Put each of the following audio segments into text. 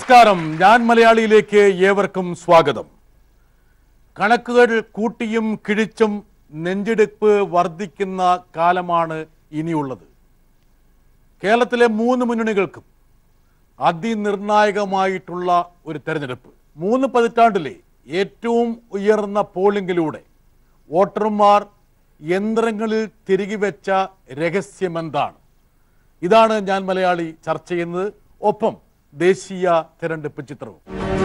നമസ്കാരം ഞാൻ മലയാളിയിലേക്ക് ഏവർക്കും സ്വാഗതം കണക്കുകൾ കൂട്ടിയും കിഴിച്ചും നെഞ്ചെടുപ്പ് വർദ്ധിക്കുന്ന കാലമാണ് ഇനിയുള്ളത് കേരളത്തിലെ മൂന്ന് മുന്നണികൾക്കും അതിനിർണായകമായിട്ടുള്ള ഒരു തെരഞ്ഞെടുപ്പ് മൂന്ന് പതിറ്റാണ്ടിലെ ഏറ്റവും ഉയർന്ന പോളിംഗിലൂടെ വോട്ടർമാർ യന്ത്രങ്ങളിൽ തിരികെ വെച്ച രഹസ്യമെന്താണ് ഇതാണ് ഞാൻ മലയാളി ചർച്ച ചെയ്യുന്നത് ഒപ്പം ദേശീയ തെരഞ്ഞെടുപ്പ് ചിത്രവും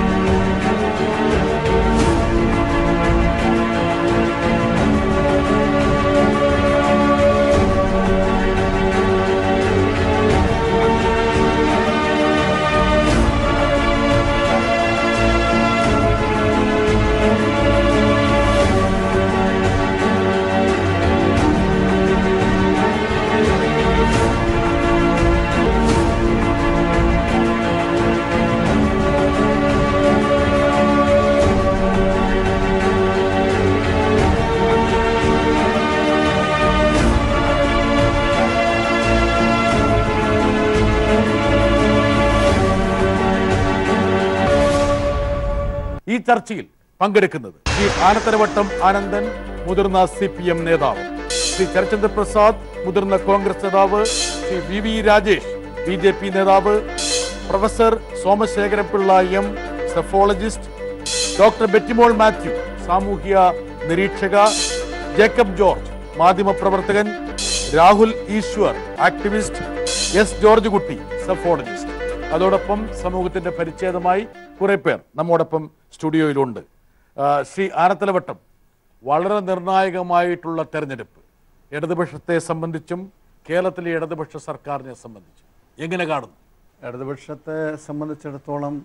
ഈ ചർച്ചയിൽ പങ്കെടുക്കുന്നത് ശ്രീ ആനത്തരവട്ടം ആനന്ദൻ മുതിർന്ന സി പി എം നേതാവ് ശ്രീ ചരചന്ദ്ര പ്രസാദ് മുതിർന്ന കോൺഗ്രസ് നേതാവ് Sri V V Rajesh B J P നേതാവ് professor Somasekharapillai M psephologist doctor Bettymol Mathew സാമൂഹിക നിരീക്ഷക ജേക്കബ് ജോർജ് മാധ്യമപ്രവർത്തകൻ Rahul Easwar activist S George Kutty psephologist അതോടൊപ്പം സമൂഹത്തിന്റെ പരിച്ഛേദമായി കുറെ പേർ നമ്മോടൊപ്പം സ്റ്റുഡിയോയിലുണ്ട് ആ, ശ്രീ ആനത്തലവട്ടം വളരെ നിർണായകമായിട്ടുള്ള തെരഞ്ഞെടുപ്പ് ഇടതുപക്ഷത്തെ സംബന്ധിച്ചും കേരളത്തിലെ ഇടതുപക്ഷ സർക്കാരിനെ സംബന്ധിച്ചും എങ്ങനെ കാണുന്നു ഇടതുപക്ഷത്തെ സംബന്ധിച്ചിടത്തോളം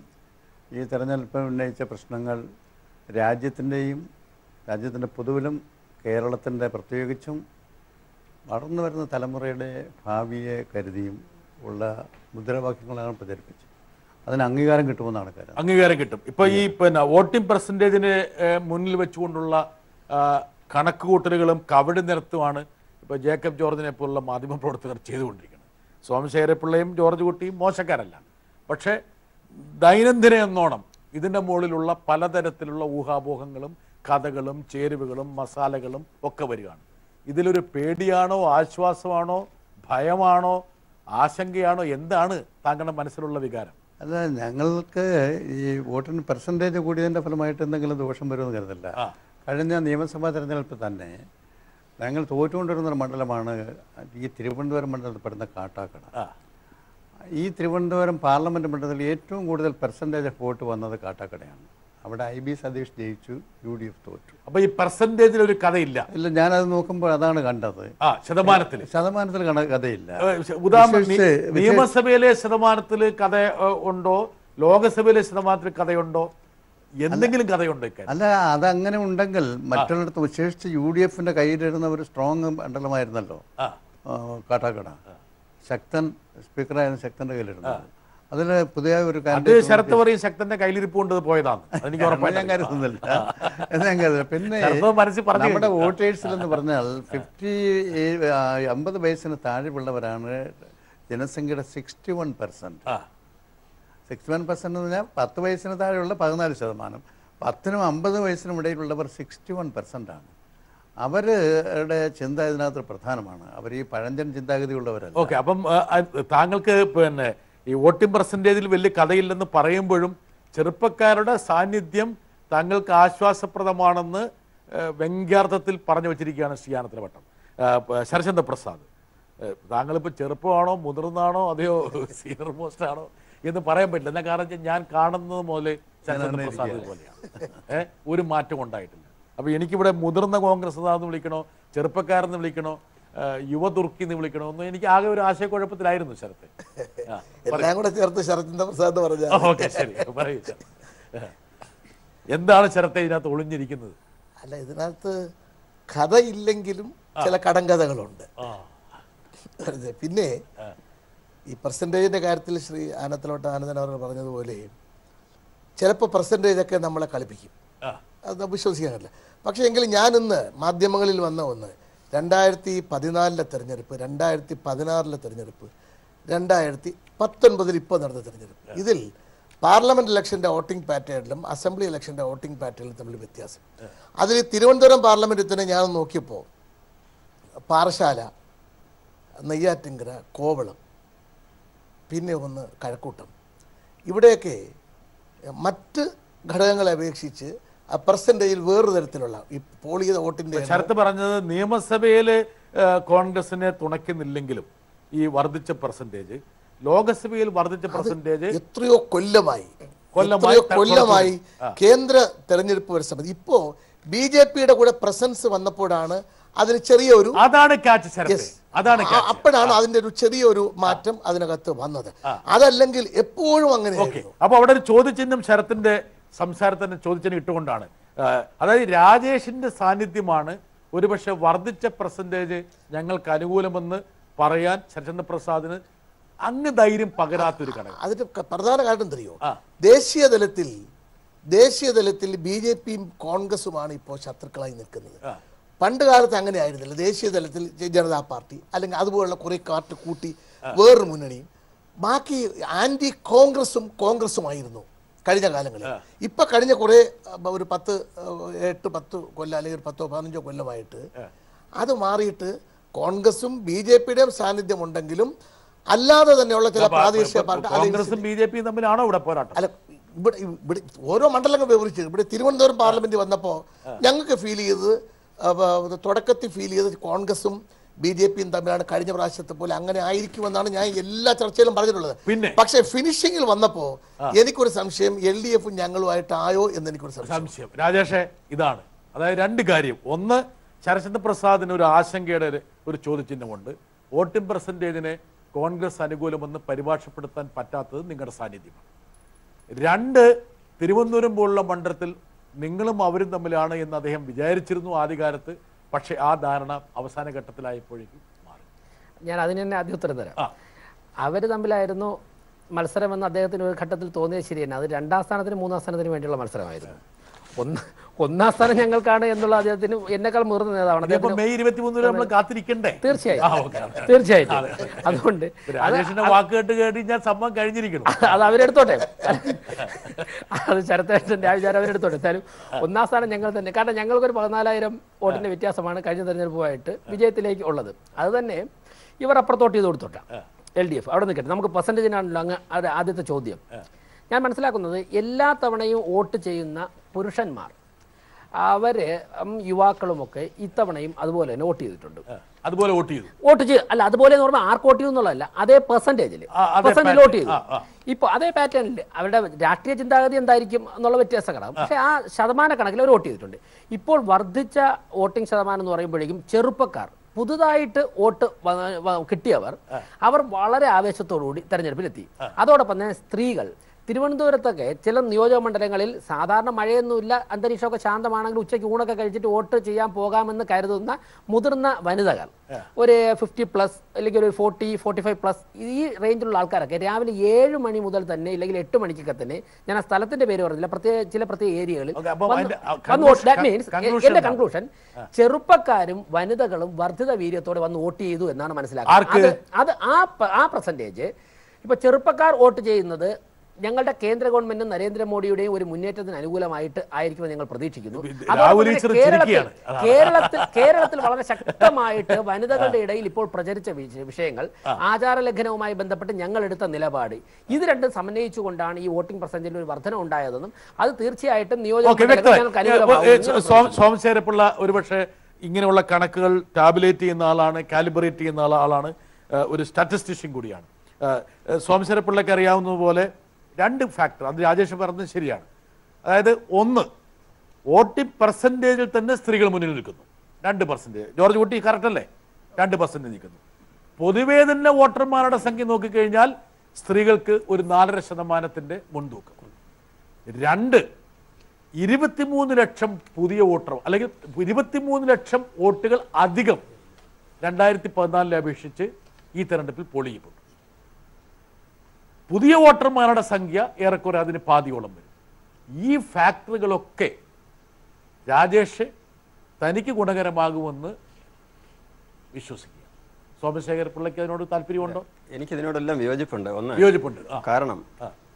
ഈ തെരഞ്ഞെടുപ്പിൽ ഉന്നയിച്ച പ്രശ്നങ്ങൾ രാജ്യത്തിൻ്റെയും രാജ്യത്തിൻ്റെ പൊതുവിലും കേരളത്തിൻ്റെ പ്രത്യേകിച്ചും വളർന്നു വരുന്ന തലമുറയുടെ ഭാവിയെ കരുതിയും ഉള്ള മുദ്രാവാക്യങ്ങളാണ് പ്രചരിപ്പിച്ചത് അതിന് അംഗീകാരം കിട്ടുമെന്നാണ് കരുതുന്നത് അംഗീകാരം കിട്ടും ഇപ്പൊ ഈ പിന്നെ വോട്ടിംഗ് പെർസെൻറ്റേജിന് മുന്നിൽ വെച്ചുകൊണ്ടുള്ള ആ, കണക്കുകൂട്ടലുകളും കവടി നിരത്തുമാണ് ഇപ്പൊ ജേക്കബ് ജോർജിനെ പോലുള്ള മാധ്യമപ്രവർത്തകർ ചെയ്തുകൊണ്ടിരിക്കുന്നത് സോമശേഖരപിള്ളയും ജോർജ് കുട്ടിയും മോശക്കാരല്ല പക്ഷേ ദൈനംദിന എന്നോണം ഇതിൻ്റെ മുകളിലുള്ള പലതരത്തിലുള്ള ഊഹാപോഹങ്ങളും കഥകളും ചേരുവകളും മസാലകളും ഒക്കെ വരികയാണ് ഇതിലൊരു പേടിയാണോ ആശ്വാസമാണോ ഭയമാണോ ആശങ്കയാണോ എന്താണ് താങ്കളുടെ മനസ്സിലുള്ള വികാരം അല്ല ഞങ്ങൾക്ക് ഈ വോട്ടിന് പെർസെൻറ്റേജ് കൂടിയതിൻ്റെ ഫലമായിട്ട് എന്തെങ്കിലും ദോഷം വരുമെന്ന് കരുതില്ല ആ. കഴിഞ്ഞ നിയമസഭാ തെരഞ്ഞെടുപ്പിൽ തന്നെ ഞങ്ങൾ തോറ്റുകൊണ്ടിരുന്ന ഒരു മണ്ഡലമാണ് ഈ തിരുവനന്തപുരം മണ്ഡലത്തിൽ പെടുന്ന കാട്ടാക്കട ആ ഈ തിരുവനന്തപുരം പാർലമെൻറ്റ് മണ്ഡലത്തിൽ ഏറ്റവും കൂടുതൽ പെർസെൻറ്റേജ് ഓഫ് വോട്ട് വന്നത് കാട്ടാക്കടയാണ് അവിടെ ഐ ബി സതീഷ് ജയിച്ചു യു ഡി എഫ് തോറ്റു അപ്പൊ ഈ പെർസെൻറ്റേജിൽ ഒരു കഥയില്ല ഇല്ല ഞാനത് നോക്കുമ്പോൾ അതാണ് കണ്ടത് ആ ശതമാനത്തിൽ ശതമാനത്തിൽ കണ കഥയില്ല ഉദാഹരണം വിശേഷിച്ച്- നിയമസഭയിലെ ശതമാനത്തിൽ കഥ ഏ, ഉണ്ടോ ലോകസഭയിലെ ശതമാനത്തിൽ കഥയുണ്ടോ എന്തെങ്കിലും കഥയുണ്ടോ ഇക്കാര്യം അല്ല അതങ്ങനെ ഉണ്ടെങ്കിൽ മറ്റുള്ളിടത്ത് വിശേഷിച്ച് യു ഡി എഫിൻ്റെ കയ്യിലിരുന്ന ഒരു സ്ട്രോങ് മണ്ഡലമായിരുന്നല്ലോ ആ ആ, കാട്ടാക്കട ശക്തൻ സ്പീക്കറായിരുന്ന ശക്തന്റെ കയ്യിലിരുന്നത് അതിൽ പുതിയ ഒരു അത് candidate ശരത്ത് പറയും ശക്തന്റെ കയ്യിലിരിപ്പ് കൊണ്ട് പോയതാണ് അതെനിക്ക് ഞാൻ ഉറപ്പായിട്ട് കരുതുന്നില്ല എന്ന് ഞാൻ കരുതുന്നില്ല പിന്നെ ശരത്ത് മനസ്സിൽ പറഞ്ഞു നമ്മുടെ വോട്ടേഴ്സിൽ എന്ന് പറഞ്ഞാൽ ഫിഫ്റ്റി അമ്പത് വയസ്സിന് താഴെയുള്ളവരാണ് ജനസംഖ്യയുടെ സിക്സ്റ്റി വൺ പെർസെൻറ്റ് ആ സിക്സ്റ്റി വൺ പെർസെൻറ്റ് എന്ന് പറഞ്ഞാൽ പത്ത് വയസ്സിന് താഴെയുള്ള പതിനാല് ശതമാനം പത്തിനും അമ്പത് വയസ്സിനും ഇടയിലുള്ളവർ സിക്സ്റ്റി വൺ പെർസെൻ്റ് ആണ് അവരുടെ ചിന്ത ഇതിനകത്ത് പ്രധാനമാണ് അവർ ഈ പഴഞ്ചൻ ചിന്താഗതിയുള്ളവരല്ല ഓക്കെ അപ്പം ആ, ആ, താങ്കൾക്ക് പിന്നെ ഈ വോട്ടിംഗ് പെർസെൻറ്റേജിൽ വലിയ കഥയില്ലെന്ന് പറയുമ്പോഴും ചെറുപ്പക്കാരുടെ സാന്നിധ്യം താങ്കൾക്ക് ആശ്വാസപ്രദമാണെന്ന് ആ, വ്യംഗ്യാർത്ഥത്തിൽ പറഞ്ഞു വെച്ചിരിക്കുകയാണ് ശ്രീയാനത്തിലെ വട്ടം ശരചന്ദ്ര പ്രസാദ് ആ, താങ്കളിപ്പോൾ ചെറുപ്പമാണോ മുതിർന്നാണോ അതെയോ സീനിയർ മോസ്റ്റ് ആണോ എന്ന് പറയാൻ പറ്റില്ല എന്നാ കാരണം വെച്ചാൽ ഞാൻ കാണുന്നത് മുതൽ ശരചന്ദ്ര പ്രസാദ് പോലെയാണ് ഏഹ് ഒരു മാറ്റം ഉണ്ടായിട്ടില്ല അപ്പൊ എനിക്കിവിടെ മുതിർന്ന കോൺഗ്രസ് എന്ന് വിളിക്കണോ ചെറുപ്പക്കാരെന്ന് വിളിക്കണോ ആ, യുവതുർക്കി എന്ന് വിളിക്കണോ ഒന്നും എനിക്ക് ആകെ ഒരു ആശയക്കുഴപ്പത്തിലായിരുന്നു ശരത്തെ ആ, എല്ലാം കൂടെ ചേർത്ത് ശരത്ചന്ദ്ര പ്രസാദ് പറഞ്ഞ ഓക്കെ ശരി പറയൂ ശരത്ത്. എന്താണ് ശരത്തെ ഇതിനകത്ത് ഒളിഞ്ഞിരിക്കുന്നത് അല്ല ഇതിനകത്ത് കഥയില്ലെങ്കിലും ചില കടങ്കഥകളുണ്ട് ആ അതെ, പിന്നെ ഈ പെർസെൻറ്റേജിൻ്റെ കാര്യത്തിൽ ശ്രീ ആനത്തിലോട്ട് ആനന്ദൻ അവർ പറഞ്ഞതുപോലെ ചിലപ്പോൾ പെർസെൻറ്റേജ് ഒക്കെ നമ്മളെ കളിപ്പിക്കും ആ അത് വിശ്വസിക്കാൻ കഴിയില്ല പക്ഷേ എങ്കിലും ഞാൻ ഇന്ന് മാധ്യമങ്ങളിൽ വന്ന ഒന്ന് രണ്ടായിരത്തി പതിനാലിലെ തെരഞ്ഞെടുപ്പ് രണ്ടായിരത്തി പതിനാറിലെ തെരഞ്ഞെടുപ്പ് രണ്ടായിരത്തി പത്തൊൻപതിൽ ഇപ്പോൾ നടന്ന തെരഞ്ഞെടുപ്പ് ഇതിൽ പാർലമെന്റ് ഇലക്ഷന്റെ വോട്ടിംഗ് പാറ്റേണിലും അസംബ്ലി ഇലക്ഷന്റെ വോട്ടിംഗ് പാറ്റേണിലും തമ്മിൽ വ്യത്യാസം അതിൽ തിരുവനന്തപുരം പാർലമെന്റിൽ തന്നെ ഞാൻ നോക്കിയപ്പോൾ പാറശാല നെയ്യാറ്റിങ്കര കോവളം പിന്നെ ഒന്ന് കഴക്കൂട്ടം ഇവിടെയൊക്കെ മറ്റ് ഘടകങ്ങളെ അപേക്ഷിച്ച് ആ പെർസെൻറ്റേജിൽ വേറൊരു തരത്തിലുള്ള ഈ പോൾ ചെയ്ത വോട്ടിൻ്റെ ശരത്ത് പറഞ്ഞത് നിയമസഭയിൽ കോൺഗ്രസിനെ തുണയ്ക്കുന്നില്ലെങ്കിലും ഈ വർദ്ധിച്ച പെർസെന്റേജ് ലോകസഭയിൽ വർദ്ധിച്ച പെർസെന്റേജ് എത്രയോ കൊല്ലമായി കൊല്ലമായി എത്രയോ കൊല്ലമായി കേന്ദ്ര തെരഞ്ഞെടുപ്പ് വരുന്ന സമയത്ത് ഇപ്പോ ബി ജെ പിയുടെ കൂടെ പ്രസൻസ് വന്നപ്പോഴാണ് അതിന് ചെറിയൊരു അതാണ് കാച്ച് ശരത്ത് Yes. അതാണ് ആ- അപ്പോഴാണ് അതിന്റെ ഒരു ചെറിയൊരു മാറ്റം അതിനകത്ത് വന്നത് അതല്ലെങ്കിൽ എപ്പോഴും അങ്ങനെ ഓക്കെ അപ്പൊ അവിടെ ഒരു ചോദ്യചിഹ്നം ശരത്തിന്റെ സംസാരത്തിന്റെ ചോദ്യചിഹ്നം ഇട്ടുകൊണ്ടാണ് ആ, അതായത് രാജേഷിന്റെ സാന്നിധ്യമാണ് ഒരുപക്ഷെ വർദ്ധിച്ച പെർസെന്റേജ് ഞങ്ങൾക്ക് അനുകൂലമെന്ന് പറയാൻ ശരചന്ദ്ര പ്രസാദിന് അങ്ങ് ധൈര്യം പകരാത്തൊരു ഘടകം അതിന്റെ ക- പ്രധാന കാരണം അറിയോ ആ. ദേശീയ തലത്തിൽ ദേശീയ തലത്തിൽ ബി ജെ പിയും കോൺഗ്രസുമാണ് ഇപ്പോൾ ശത്രുക്കളായി നിൽക്കുന്നത് ആ. പണ്ട് കാലത്ത് അങ്ങനെ ആയിരുന്നില്ല ദേശീയ തലത്തിൽ ജ- ജനതാ പാർട്ടി അല്ലെങ്കിൽ അതുപോലുള്ള കുറെ കാർട്ട് കൂട്ടി വേറൊരു മുന്നണിയും ബാക്കി ആന്റി കോൺഗ്രസും കോൺഗ്രസുമായിരുന്നു കഴിഞ്ഞ കാലങ്ങളിൽ ഇപ്പൊ കഴിഞ്ഞ കുറെ അഹ്, ഒരു പത്ത് അഹ്, എട്ട് പത്ത് കൊല്ലം അല്ലെങ്കിൽ ഒരു പത്തോ പതിനഞ്ചോ കൊല്ലമായിട്ട് അത് മാറിയിട്ട് കോൺഗ്രസും ബി ജെ പിയുടെയും സാന്നിധ്യം ഉണ്ടെങ്കിലും അല്ലാതെ തന്നെയുള്ള ചില പ്രാദേശിക പാർട്ടി അത് കോൺഗ്രസും ബി ജെ പിയും തമ്മിലാണോ ഇവിടെ പോരാട്ടം അല്ല ഇവിടെ ഇവിടെ ഓരോ മണ്ഡലങ്ങൾ വിവരിച്ചു ഇവിടെ തിരുവനന്തപുരം പാർലമെന്റ് വന്നപ്പോൾ ഞങ്ങൾക്ക് ഫീൽ ചെയ്തത് അപ്പൊ, തുടക്കത്തിൽ ഫീൽ ചെയ്തത് കോൺഗ്രസും ബി ജെ പിയും തമ്മിലാണ് കഴിഞ്ഞ പ്രാവശ്യത്തെ പോലെ അങ്ങനെ ആയിരിക്കുമെന്നാണ് ഞാൻ എല്ലാ ചർച്ചയിലും പറഞ്ഞിട്ടുള്ളത് പിന്നെ? പക്ഷേ ഫിനിഷിങ്ങിൽ വന്നപ്പോ എനിക്കൊരു സംശയം എൽ ഡി എഫും ഞങ്ങളുമായിട്ട് ആയോ എന്ന് എനിക്കൊരു സംശയം സംശയം രാജേഷേ ഇതാണ് അതായത് രണ്ട് കാര്യം ഒന്ന് ശരചന്ദ്ര പ്രസാദിന് ഒരു ആശങ്കയുടെ ഒരു- ഒരു ചോദ്യചിഹ്നമുണ്ട് വോട്ടിംഗ് പെർസെൻറ്റേജിനെ കോൺഗ്രസ് അനുകൂലമെന്ന് പരിഭാഷപ്പെടുത്താൻ പറ്റാത്തത് നിങ്ങളുടെ സാന്നിധ്യമാണ് രണ്ട് തിരുവനന്തപുരം പോലുള്ള മണ്ഡലത്തിൽ നിങ്ങളും അവരും തമ്മിലാണ് എന്ന് അദ്ദേഹം വിചാരിച്ചിരുന്നു ആദ്യകാലത്ത് പക്ഷേ ആ ധാരണ അവസാന ഘട്ടത്തിലായപ്പോഴേക്കും മാറി ഞാൻ അതിന് തന്നെ ആദ്യം ഉത്തരം തരാം ആ. അവർ തമ്മിലായിരുന്നു മത്സരമെന്ന് അദ്ദേഹത്തിന് ഒരു ഘട്ടത്തിൽ തോന്നിയത് ശരി തന്നെ അത് രണ്ടാം സ്ഥാനത്തിന് മൂന്നാം സ്ഥാനത്തിന് വേണ്ടിയുള്ള മത്സരമായിരുന്നു ഒന്ന് ഒന്നാം സ്ഥാനം ഞങ്ങൾക്കാണ് എന്നുള്ള അദ്ദേഹത്തിന് എന്നെക്കാൾ മുതിർന്ന നേതാവാണ് ഇതിപ്പോ അദ്ദേഹത്തിന് മെയ് ഇരുപത്തി മൂന്നിന് നമ്മൾ കാത്തിരിക്കണ്ടേ തീർച്ചയായും ആ, ഓക്കേ. തീർച്ചയായും അതുകൊണ്ട് രാജേഷിന്റെ വാക്ക് കേട്ട് കേട്ട് ഞാൻ സംഭവം കഴിഞ്ഞിരിക്കണം അത് അവരെടുത്തോട്ടെ അത് ശരത്തേട്ടൻ്റെ ആ വിചാരം അവരെടുത്തോട്ടെ എന്തായാലും ഒന്നാം സ്ഥാനം ഞങ്ങൾ തന്നെ കാരണം ഞങ്ങൾക്കൊരു പതിനാലായിരം വോട്ടിന്റെ വ്യത്യാസമാണ് കഴിഞ്ഞ തെരഞ്ഞെടുപ്പുമായിട്ട് വിജയത്തിലേക്ക് ഉള്ളത് അത് തന്നെ ഇവർ അപ്പുറത്തോട്ട് ചെയ്ത് കൊടുത്തോട്ടെ എൽ ഡി എഫ് അവിടെ നിൽക്കട്ടെ നമുക്ക് പെർസെൻറ്റേജിനാണല്ലോ അങ്ങ് അത് ആദ്യത്തെ ചോദ്യം ഞാൻ മനസ്സിലാക്കുന്നത് എല്ലാ തവണയും വോട്ട് ചെയ്യുന്ന പുരുഷന്മാർ അവര് ഉം, യുവാക്കളുമൊക്കെ ഇത്തവണയും അതുപോലെ തന്നെ വോട്ട് ചെയ്തിട്ടുണ്ട് അതുപോലെ വോട്ട് ചെയ്തു വോട്ട് ചെയ്ത് അല്ല അതുപോലെ എന്ന് പറഞ്ഞാൽ ആർക്ക് വോട്ട് ചെയ്തു എന്നുള്ളതല്ല അതേ പെർസെൻറ്റേജിൽ ആ, അതേ പെർസെൻറ്റേജ് pattern. വോട്ട് ചെയ്തു ആ, ആ. ഇപ്പോൾ അതേ പാറ്റേണിൽ അവരുടെ രാഷ്ട്രീയ ചിന്താഗതി എന്തായിരിക്കും എന്നുള്ള വ്യത്യാസം കാണാം പക്ഷേ ആ ശതമാന കണക്കിൽ അവർ വോട്ട് ചെയ്തിട്ടുണ്ട് ഇപ്പോൾ വർദ്ധിച്ച വോട്ടിംഗ് ശതമാനം എന്ന് പറയുമ്പോഴേക്കും ചെറുപ്പക്കാർ പുതുതായിട്ട് വോട്ട് വ- വ- കിട്ടിയവർ അവർ വളരെ ആവേശത്തോടുകൂടി തെരഞ്ഞെടുപ്പിലെത്തി അതോടൊപ്പം തന്നെ സ്ത്രീകൾ തിരുവനന്തപുരത്തൊക്കെ ചില നിയോജക മണ്ഡലങ്ങളിൽ സാധാരണ മഴയൊന്നുമില്ല അന്തരീക്ഷമൊക്കെ ശാന്തമാണെങ്കിൽ ഉച്ചയ്ക്ക് ഊണൊക്കെ കഴിച്ചിട്ട് വോട്ട് ചെയ്യാൻ പോകാമെന്ന് കരുതുന്ന മുതിർന്ന വനിതകൾ ഒരു ഫിഫ്റ്റി പ്ലസ് അല്ലെങ്കിൽ ഒരു ഫോർട്ടി ഫോർട്ടി ഫൈവ് പ്ലസ് ഈ റേഞ്ചിലുള്ള ആൾക്കാരൊക്കെ രാവിലെ ഏഴ് മണി മുതൽ തന്നെ ഇല്ലെങ്കിൽ എട്ട് മണിക്കൊക്കെ തന്നെ ഞാൻ ആ സ്ഥലത്തിന്റെ പേര് പറഞ്ഞില്ല പ്രത്യേക ചില പ്രത്യേക ഏരിയകളിൽ Okay, അപ്പം വന്ന് അതിന്റെ, ആ, വന്ന് vote conclusion- that means conclusion എന്റെ എന്താണ്? കൺക്ലൂഷൻ ചെറുപ്പക്കാരും വനിതകളും വർദ്ധിത വീര്യത്തോടെ വന്ന് വോട്ട് ചെയ്തു എന്നാണ് ആർക്ക്? മനസ്സിലാക്കുന്നത് അത് അത് ആ പ- ആ പെർസെൻറ്റേജ് ഇപ്പൊ ചെറുപ്പക്കാർ വോട്ട് ചെയ്യുന്നത് ഞങ്ങളുടെ കേന്ദ്ര ഗവൺമെന്റും നരേന്ദ്രമോദിയുടെയും ഒരു മുന്നേറ്റത്തിന് അനുകൂലമായിട്ട് ആയിരിക്കുമെന്ന് ഞങ്ങൾ പ്രതീക്ഷിക്കുന്നു ഇത് അതോടൊപ്പം രാഹുൽ തന്നെ ഈശ്വർ കേരളത്തിൽ ചിരിക്കുകയാണ്. അതാണ്. കേരളത്തിൽ കേരളത്തിൽ വളരെ ശക്തമായിട്ട് വനിതകളുടെ ഇടയിൽ ഇപ്പോൾ പ്രചരിച്ച വിഷ- വിഷയങ്ങൾ ആചാരലംഘനവുമായി ബന്ധപ്പെട്ട് ഞങ്ങൾ എടുത്ത നിലപാട് ഇത് രണ്ടും സമന്വയിച്ചുകൊണ്ടാണ് ഈ വോട്ടിംഗ് പെർസെന്റേജിൽ ഒരു വർധന ഉണ്ടായതെന്നും അത് തീർച്ചയായിട്ടും നിയോജക ഓക്കെ മണ്ഡലങ്ങളിൽ വ്യക്തമായി ഞങ്ങൾക്ക് ഏ, അനുകൂലമാകുമെന്നും സോം- സോമശേരപ്പിള്ള ഒരുപക്ഷെ ഇങ്ങനെയുള്ള കണക്കുകൾ ടാബുലേറ്റ് ചെയ്യുന്ന ആളാണ് കാലിബ്രേറ്റ് ചെയ്യുന്ന ആള- ആളാണ് ഏ, ഒരു സ്റ്റാറ്റിസ്റ്റിഷ്യൻ കൂടിയാണ് ഏ, ഏ, സോമശേരപ്പിള്ളക്ക് അറിയാവുന്നതുപോലെ രണ്ട് ഫാക്ടർ അത് രാജേഷ് പറഞ്ഞത് ശരിയാണ് അതായത് ഒന്ന് വോട്ടിംഗ് പെർസെൻറ്റേജിൽ തന്നെ സ്ത്രീകൾ മുന്നിൽ നിൽക്കുന്നു രണ്ട് പെർസെൻറ്റേജ് ജോർജ് കുട്ടി കറക്റ്റ് അല്ലേ രണ്ട് പെർസെൻറ്റേജ് നിൽക്കുന്നു പൊതുവേ തന്നെ വോട്ടർമാരുടെ സംഖ്യ നോക്കിക്കഴിഞ്ഞാൽ സ്ത്രീകൾക്ക് ഒരു നാലര ശതമാനത്തിന്റെ മുൻതൂക്കം രണ്ട് ഇരുപത്തിമൂന്ന് ലക്ഷം പുതിയ വോട്ടർ അല്ലെങ്കിൽ ഇരുപത്തിമൂന്ന് ലക്ഷം വോട്ടുകൾ അധികം രണ്ടായിരത്തി പതിനാലിനെ അപേക്ഷിച്ച് ഈ തെരഞ്ഞെടുപ്പിൽ പോൾ ചെയ്യപ്പെട്ടു പുതിയ വോട്ടർമാരുടെ സംഖ്യ ഏറെക്കുറെ അതിന് പാതിയോളം വരും ഈ ഫാക്ടറുകളൊക്കെ രാജേഷ് തനിക്ക് ഗുണകരമാകുമെന്ന് വിശ്വസിക്കുക സോമശേഖർ പിള്ളയ്ക്ക് അതിനോട് താല്പര്യമുണ്ടോ എനിക്ക് ഇതിനോടെല്ലാം വിയോജിപ്പുണ്ട് ഒന്ന് വിയോജിപ്പുണ്ട് ആ കാരണം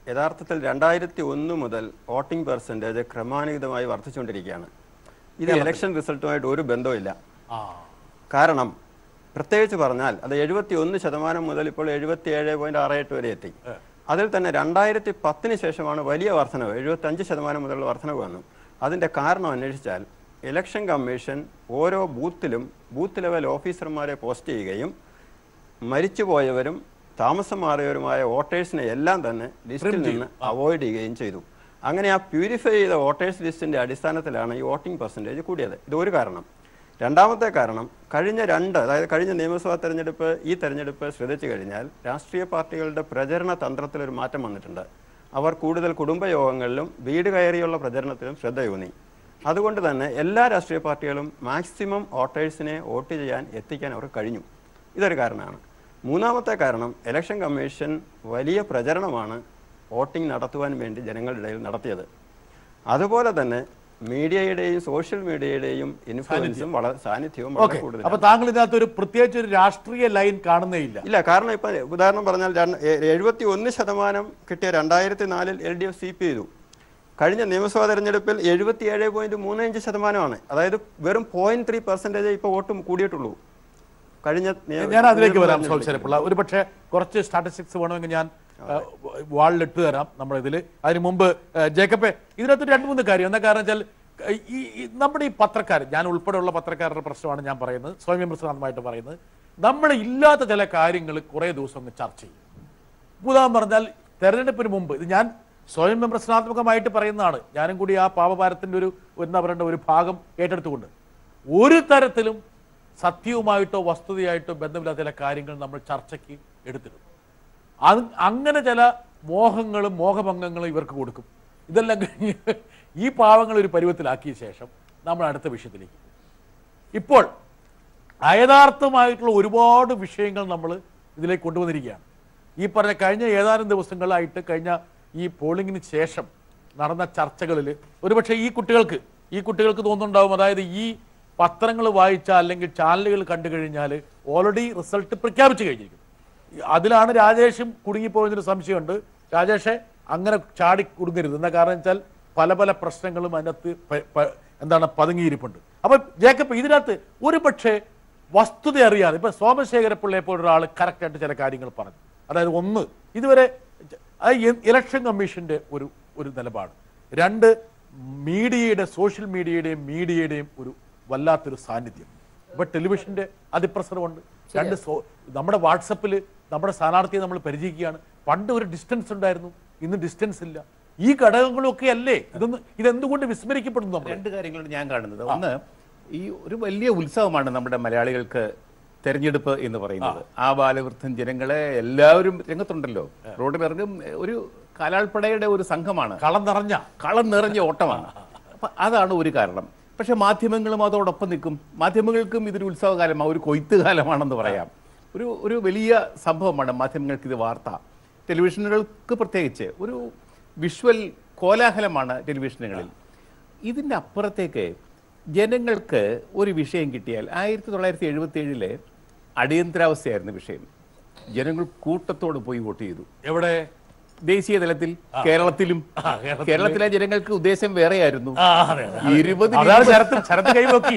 യഥാർത്ഥത്തിൽ രണ്ടായിരത്തി ഒന്ന് മുതൽ വോട്ടിംഗ് പെർസെൻറ്റേജ് ക്രമാനുഗതമായി വർദ്ധിച്ചുകൊണ്ടിരിക്കുകയാണ് ഇത് ഇലക്ഷൻ റിസൾട്ടുമായിട്ട് ഒരു ബന്ധവുമില്ല ആ കാരണം പ്രത്യേകിച്ച് പറഞ്ഞാൽ അത് എഴുപത്തി ഒന്ന് ശതമാനം മുതൽ ഇപ്പോൾ എഴുപത്തി ഏഴ് പോയിന്റ് ആറ് എട്ട് വരെ എത്തി അതിൽ തന്നെ രണ്ടായിരത്തി പത്തിന് ശേഷമാണ് വലിയ വർധനവ് എഴുപത്തി അഞ്ച് ശതമാനം മുതലുള്ള വർധനവ് വന്നു അതിന്റെ കാരണം അന്വേഷിച്ചാൽ ഇലക്ഷൻ കമ്മീഷൻ ഓരോ ബൂത്തിലും ബൂത്ത് ലെവൽ ഓഫീസർമാരെ പോസ്റ്റ് ചെയ്യുകയും മരിച്ചുപോയവരും താമസം മാറിയവരുമായ വോട്ടേഴ്സിനെ എല്ലാം തന്നെ ലിസ്റ്റിൽ നിന്ന് അവോയ്ഡ് ചെയ്യുകയും ചെയ്തു അങ്ങനെ ആ പ്യൂരിഫൈ ചെയ്ത വോട്ടേഴ്സ് ലിസ്റ്റിന്റെ അടിസ്ഥാനത്തിലാണ് ഈ വോട്ടിംഗ് പെർസെൻറ്റേജ് കൂടിയത് ഇത് ഒരു കാരണം രണ്ടാമത്തെ കാരണം കഴിഞ്ഞ രണ്ട് അതായത് കഴിഞ്ഞ നിയമസഭാ തെരഞ്ഞെടുപ്പ് ഈ തെരഞ്ഞെടുപ്പ് ശ്രദ്ധിച്ചു കഴിഞ്ഞാൽ രാഷ്ട്രീയ പാർട്ടികളുടെ പ്രചരണ തന്ത്രത്തിൽ ഒരു മാറ്റം വന്നിട്ടുണ്ട് അവർ കൂടുതൽ കുടുംബയോഗങ്ങളിലും വീട് കയറിയുള്ള പ്രചരണത്തിലും ശ്രദ്ധയൂന്നി അതുകൊണ്ട് തന്നെ എല്ലാ രാഷ്ട്രീയ പാർട്ടികളും മാക്സിമം വോട്ടേഴ്സിനെ വോട്ട് ചെയ്യാൻ എത്തിക്കാൻ അവർക്ക് കഴിഞ്ഞു ഇതൊരു കാരണമാണ് മൂന്നാമത്തെ കാരണം ഇലക്ഷൻ കമ്മീഷൻ വലിയ പ്രചരണമാണ് വോട്ടിംഗ് നടത്തുവാൻ വേണ്ടി ജനങ്ങളുടെ ഇടയിൽ നടത്തിയത് അതുപോലെ തന്നെ മീഡിയയുടെയും സോഷ്യൽ മീഡിയയുടെയും ഇൻഫ്ലുവൻസും വളരെ സാന്നിധ്യവും വളരെ ഓക്കെ കൂടുതലാണ് അപ്പൊ താങ്കൾ ഇതിനകത്ത് ഒരു പ്രത്യേകിച്ച് ഒരു രാഷ്ട്രീയ ലൈൻ കാണുന്നേ ഇല്ല ഇല്ല കാരണം ഇപ്പൊ ഉദാഹരണം പറഞ്ഞാൽ എഴുപത്തി ഒന്ന് ശതമാനം കിട്ടിയ രണ്ടായിരത്തി നാലിൽ L D F C P ചെയ്തു കഴിഞ്ഞ നിയമസഭാ തെരഞ്ഞെടുപ്പിൽ എഴുപത്തി ഏഴ് പോയിന്റ് മൂന്ന് അഞ്ച് ശതമാനമാണ് അതായത് വെറും പോയിന്റ് ത്രീ പെർസെന്റേജ് ഇപ്പൊ വോട്ടും കൂടിയിട്ടുള്ളൂ കഴിഞ്ഞ നിയ- ഞാൻ അതിലേക്ക് വരാം നിയമസഭാ സൗശരപ്പിള്ള ഒരു പക്ഷേ കുറച്ച് സ്റ്റാറ്റിസ്റ്റിക്സ് വേണമെങ്കിൽ ഞാൻ വാളിലിട്ട് തരാം നമ്മുടെ ഇതിൽ അതിന് മുമ്പ് ആ, ജേക്കബെ ഇതിനകത്ത് രണ്ട് മൂന്ന് കാര്യം എന്താ കാരണം വെച്ചാൽ ഈ ഈ നമ്മുടെ ഈ പത്രക്കാർ ഞാൻ ഉൾപ്പെടെയുള്ള പത്രക്കാരുടെ പ്രശ്നമാണ് ഞാൻ പറയുന്നത് സ്വയം പ്രശ്നമായിട്ട് പറയുന്നത് നമ്മൾ ഇല്ലാത്ത ചില കാര്യങ്ങൾ കുറേ ദിവസം ഒന്ന് ചർച്ച ചെയ്യും ഉദാഹരണം പറഞ്ഞാൽ തെരഞ്ഞെടുപ്പിന് മുമ്പ് ഇത് ഞാൻ സ്വയം വിമർശനാത്മകമായിട്ട് പറയുന്നതാണ് ഞാനും കൂടി ആ പാപഭാരത്തിന്റെ ഒരു എന്താ പറയേണ്ട ഒരു ഭാഗം ഏറ്റെടുത്തുകൊണ്ട് ഒരു തരത്തിലും സത്യവുമായിട്ടോ വസ്തുതയായിട്ടോ ബന്ധമില്ലാത്ത ചില കാര്യങ്ങൾ നമ്മൾ ചർച്ചയ്ക്ക് എടുത്തിരുന്നു അത് അങ്ങനെ ചില മോഹങ്ങളും മോഹഭംഗങ്ങളും ഇവർക്ക് കൊടുക്കും ഇതെല്ലാം കഴിഞ്ഞ് ഈ പാവങ്ങൾ ഒരു പരുവത്തിലാക്കിയ ശേഷം നമ്മൾ അടുത്ത വിഷയത്തിലേക്ക് പോകും. ഇപ്പോൾ അയഥാർത്ഥമായിട്ടുള്ള ഒരുപാട് വിഷയങ്ങൾ നമ്മൾ ഇതിലേക്ക് കൊണ്ടുവന്നിരിക്കുകയാണ് ഈ പറഞ്ഞ കഴിഞ്ഞ ഏതാനും ദിവസങ്ങളായിട്ട് കഴിഞ്ഞ ഈ പോളിംഗിന് ശേഷം നടന്ന ചർച്ചകളിൽ ഒരുപക്ഷെ ഈ കുട്ടികൾക്ക് ഈ കുട്ടികൾക്ക് തോന്നുന്നുണ്ടാവും അതായത് ഈ പത്രങ്ങൾ വായിച്ചാൽ അല്ലെങ്കിൽ ചാനലുകൾ കണ്ടു കഴിഞ്ഞാൽ ഓൾറെഡി റിസൾട്ട് പ്രഖ്യാപിച്ചു കഴിഞ്ഞിരിക്കുന്നു അതിലാണ് രാജേഷും കുടുങ്ങിപ്പോയതിന് സംശയമുണ്ട് രാജേഷെ അങ്ങനെ ചാടി കുടുങ്ങരുത് എന്താ കാരണം വെച്ചാൽ പല പല പ്രശ്നങ്ങളും അതിനകത്ത് പ- പ- എന്താണ് പതുങ്ങിയിരിപ്പുണ്ട് അപ്പൊ ജേക്കബ് ഇതിനകത്ത് ഒരു പക്ഷേ വസ്തുത അറിയാതെ ഇപ്പൊ സോമശേഖരപ്പിള്ളയെ പോലെ ഒരാൾ കറക്റ്റായിട്ട് ചില കാര്യങ്ങൾ പറഞ്ഞു അതായത് ഒന്ന് ഇതുവരെ അത് ഇ- ഇലക്ഷൻ കമ്മീഷന്റെ ഒരു ഒരു നിലപാട് രണ്ട് മീഡിയയുടെ സോഷ്യൽ മീഡിയയുടെയും മീഡിയയുടെയും ഒരു വല്ലാത്തൊരു സാന്നിധ്യം ഇപ്പൊ ടെലിവിഷന്റെ അതിപ്രസരമുണ്ട് രണ്ട് സോ നമ്മുടെ വാട്സപ്പിൽ നമ്മുടെ സ്ഥാനാർത്ഥിയെ നമ്മൾ പരിചയിക്കുകയാണ് പണ്ട് ഒരു ഡിസ്റ്റൻസ് ഉണ്ടായിരുന്നു ഇന്ന് ഡിസ്റ്റൻസ് ഇല്ല ഈ ഘടകങ്ങളൊക്കെ അല്ലേ ഇതൊന്ന് ഇതെന്തുകൊണ്ട് വിസ്മരിക്കപ്പെടുന്നു നമ്മൾ രണ്ട് കാര്യങ്ങളാണ് ഞാൻ കാണുന്നത് ഒന്ന് ഈ ഒരു വലിയ ഉത്സവമാണ് നമ്മുടെ മലയാളികൾക്ക് തെരഞ്ഞെടുപ്പ് എന്ന് പറയുന്നത് ആ ബാലവൃദ്ധൻ ജനങ്ങളെ എല്ലാവരും രംഗത്തുണ്ടല്ലോ റോഡിലിറങ്ങും ഒരു കാലാൾപ്പടയുടെ ഒരു സംഘമാണ് കളം നിറഞ്ഞ കളം നിറഞ്ഞ ഓട്ടമാണ് അപ്പൊ അതാണ് ഒരു കാരണം പക്ഷെ മാധ്യമങ്ങളും അതോടൊപ്പം നിൽക്കും മാധ്യമങ്ങൾക്കും ഇതൊരു ഉത്സവകാലമാണ് ഒരു കൊയ്ത്ത് കാലമാണെന്ന് പറയാം ഒരു ഒരു വലിയ സംഭവമാണ് മാധ്യമങ്ങൾക്ക് ഇത് വാർത്ത ടെലിവിഷനുകൾക്ക് പ്രത്യേകിച്ച് ഒരു വിഷ്വൽ കോലാഹലമാണ് ടെലിവിഷനുകളിൽ ഇതിൻ്റെ അപ്പുറത്തേക്ക് ജനങ്ങൾക്ക് ഒരു വിഷയം കിട്ടിയാൽ ആയിരത്തി തൊള്ളായിരത്തി എഴുപത്തി ഏഴിലെ അടിയന്തരാവസ്ഥയായിരുന്നു വിഷയം ജനങ്ങൾ കൂട്ടത്തോടെ പോയി വോട്ട് ചെയ്തു എവിടെ ദേശീയ തലത്തിൽ കേരളത്തിലും കേരളത്തില്. കേരളത്തിലെ ജനങ്ങൾക്ക് ഉദ്ദേശം വേറെയായിരുന്നു ആ, അതെ, അതെ. ഇരുപത് അതാണ് ശരത്ത് ശരത്ത് കൈവക്കി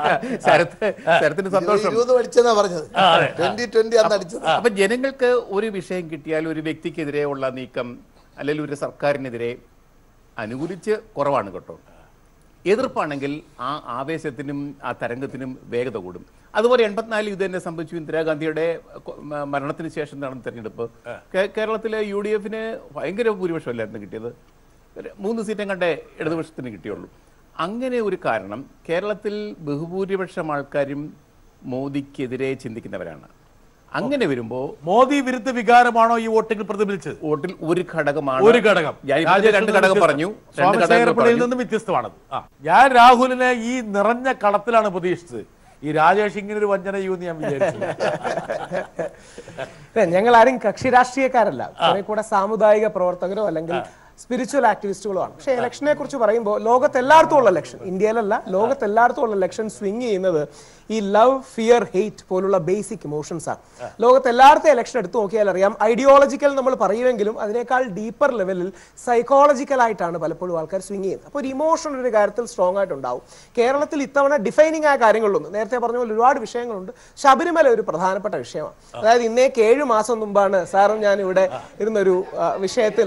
ശരത്ത് ശരത്തിന് സന്തോഷം ഇരുപത് അടിച്ചെന്നാ പറഞ്ഞത് ട്വന്റി ട്വന്റി അന്ന് അടിച്ചത് അപ്പൊ ജനങ്ങൾക്ക് ഒരു വിഷയം കിട്ടിയാൽ ഒരു വ്യക്തിക്കെതിരെ ഉള്ള നീക്കം അല്ലെങ്കിൽ ഒരു സർക്കാരിനെതിരെ അനുകൂലിച്ച് കുറവാണ് കേട്ടോ എതിർപ്പാണെങ്കിൽ ആ ആവേശത്തിനും ആ തരംഗത്തിനും വേഗത കൂടും അതുപോലെ എൺപത്തിനാലിൽ ഇത് തന്നെ സംഭവിച്ചു ഇന്ദിരാഗാന്ധിയുടെ കൊ- മ- മരണത്തിന് ശേഷം നടന്ന തെരഞ്ഞെടുപ്പ് കേ- കേരളത്തിലെ യു ഡി എഫിന് ഭയങ്കര ഭൂരിപക്ഷമല്ലായിരുന്നു കിട്ടിയത് ഒരു മൂന്ന് സീറ്റും കണ്ടേ ഇടതുപക്ഷത്തിന് കിട്ടിയുള്ളൂ അങ്ങനെ ഒരു കാരണം കേരളത്തിൽ ബഹുഭൂരിപക്ഷം ആൾക്കാരും മോദിക്കെതിരെ ചിന്തിക്കുന്നവരാണ് അങ്ങനെ വരുമ്പോൾ മോദി വിരുദ്ധ വികാരമാണോ ഈ വോട്ടിംഗിൽ പ്രതിഫലിച്ചത് വോട്ടിൽ ഒരു ഘടകമാണ് ഒരു ഘടകം ഞാൻ ഇപ്പോൾ രാജേഷിൽ രണ്ട് നിന്ന് ഘടകം വ്യത്യസ്ത- പറഞ്ഞു രണ്ട് ഘടകങ്ങൾ സോമശേഖരപ്പിള്ളയിൽ പറഞ്ഞു നിന്നും വ്യത്യസ്തമാണത് ആ ഞാൻ രാഹുലിനെ ഈ നിറഞ്ഞ കളത്തിലാണ് പ്രതീക്ഷിച്ചത് ഈ രാജേഷ് ഇങ്ങനെ ഒരു വഞ്ചന ചെയ്യുമെന്ന് ഞാൻ വിചാരിച്ചു അതെ, ഞങ്ങൾ ആരും കക്ഷി രാഷ്ട്രീയക്കാരല്ല കുറെ കൂടെ സാമുദായിക പ്രവർത്തകരോ അല്ലെങ്കിൽ സ്പിരിച്വൽ ആക്ടിവിസ്റ്റുകളുമാണ് പക്ഷേ ഇലക്ഷനെ കുറിച്ച് പറയുമ്പോൾ ലോകത്ത് എല്ലായിടത്തും ഉള്ള ഇലക്ഷൻ ഇന്ത്യയിലല്ല ലോകത്ത് എല്ലായിടത്തും ഉള്ള ഇലക്ഷൻ സ്വിങ് ചെയ്യുന്നത് ഈ ലവ് ഫിയർ ഹെയ്റ്റ് പോലുള്ള ബേസിക് ഇമോഷൻസ് ആണ് ലോകത്ത് എല്ലായിടത്തും ഇലക്ഷൻ എടുത്തു നോക്കിയാൽ അറിയാം ഐഡിയോളജിക്കൽ നമ്മൾ പറയുമെങ്കിലും അതിനേക്കാൾ ഡീപ്പർ ലെവലിൽ സൈക്കോളജിക്കൽ ആയിട്ടാണ് പലപ്പോഴും ആൾക്കാർ സ്വിങ് ചെയ്യുന്നത് അപ്പോൾ ഒരു ഇമോഷൻ ഒരു കാര്യത്തിൽ സ്ട്രോങ് ആയിട്ടുണ്ടാവും കേരളത്തിൽ ഇത്തവണ ഡിഫൈനിങ് ആയ കാര്യങ്ങളിലൊന്നും നേരത്തെ പറഞ്ഞ പോലെ ഒരുപാട് വിഷയങ്ങളുണ്ട് ശബരിമല ഒരു പ്രധാനപ്പെട്ട വിഷയമാണ് അതായത് ഇന്നേക്ക് ഏഴ് മാസം മുമ്പാണ് സാറും ഞാൻ ഇവിടെ ഇരുന്നൊരു ആ, വിഷയത്തിൽ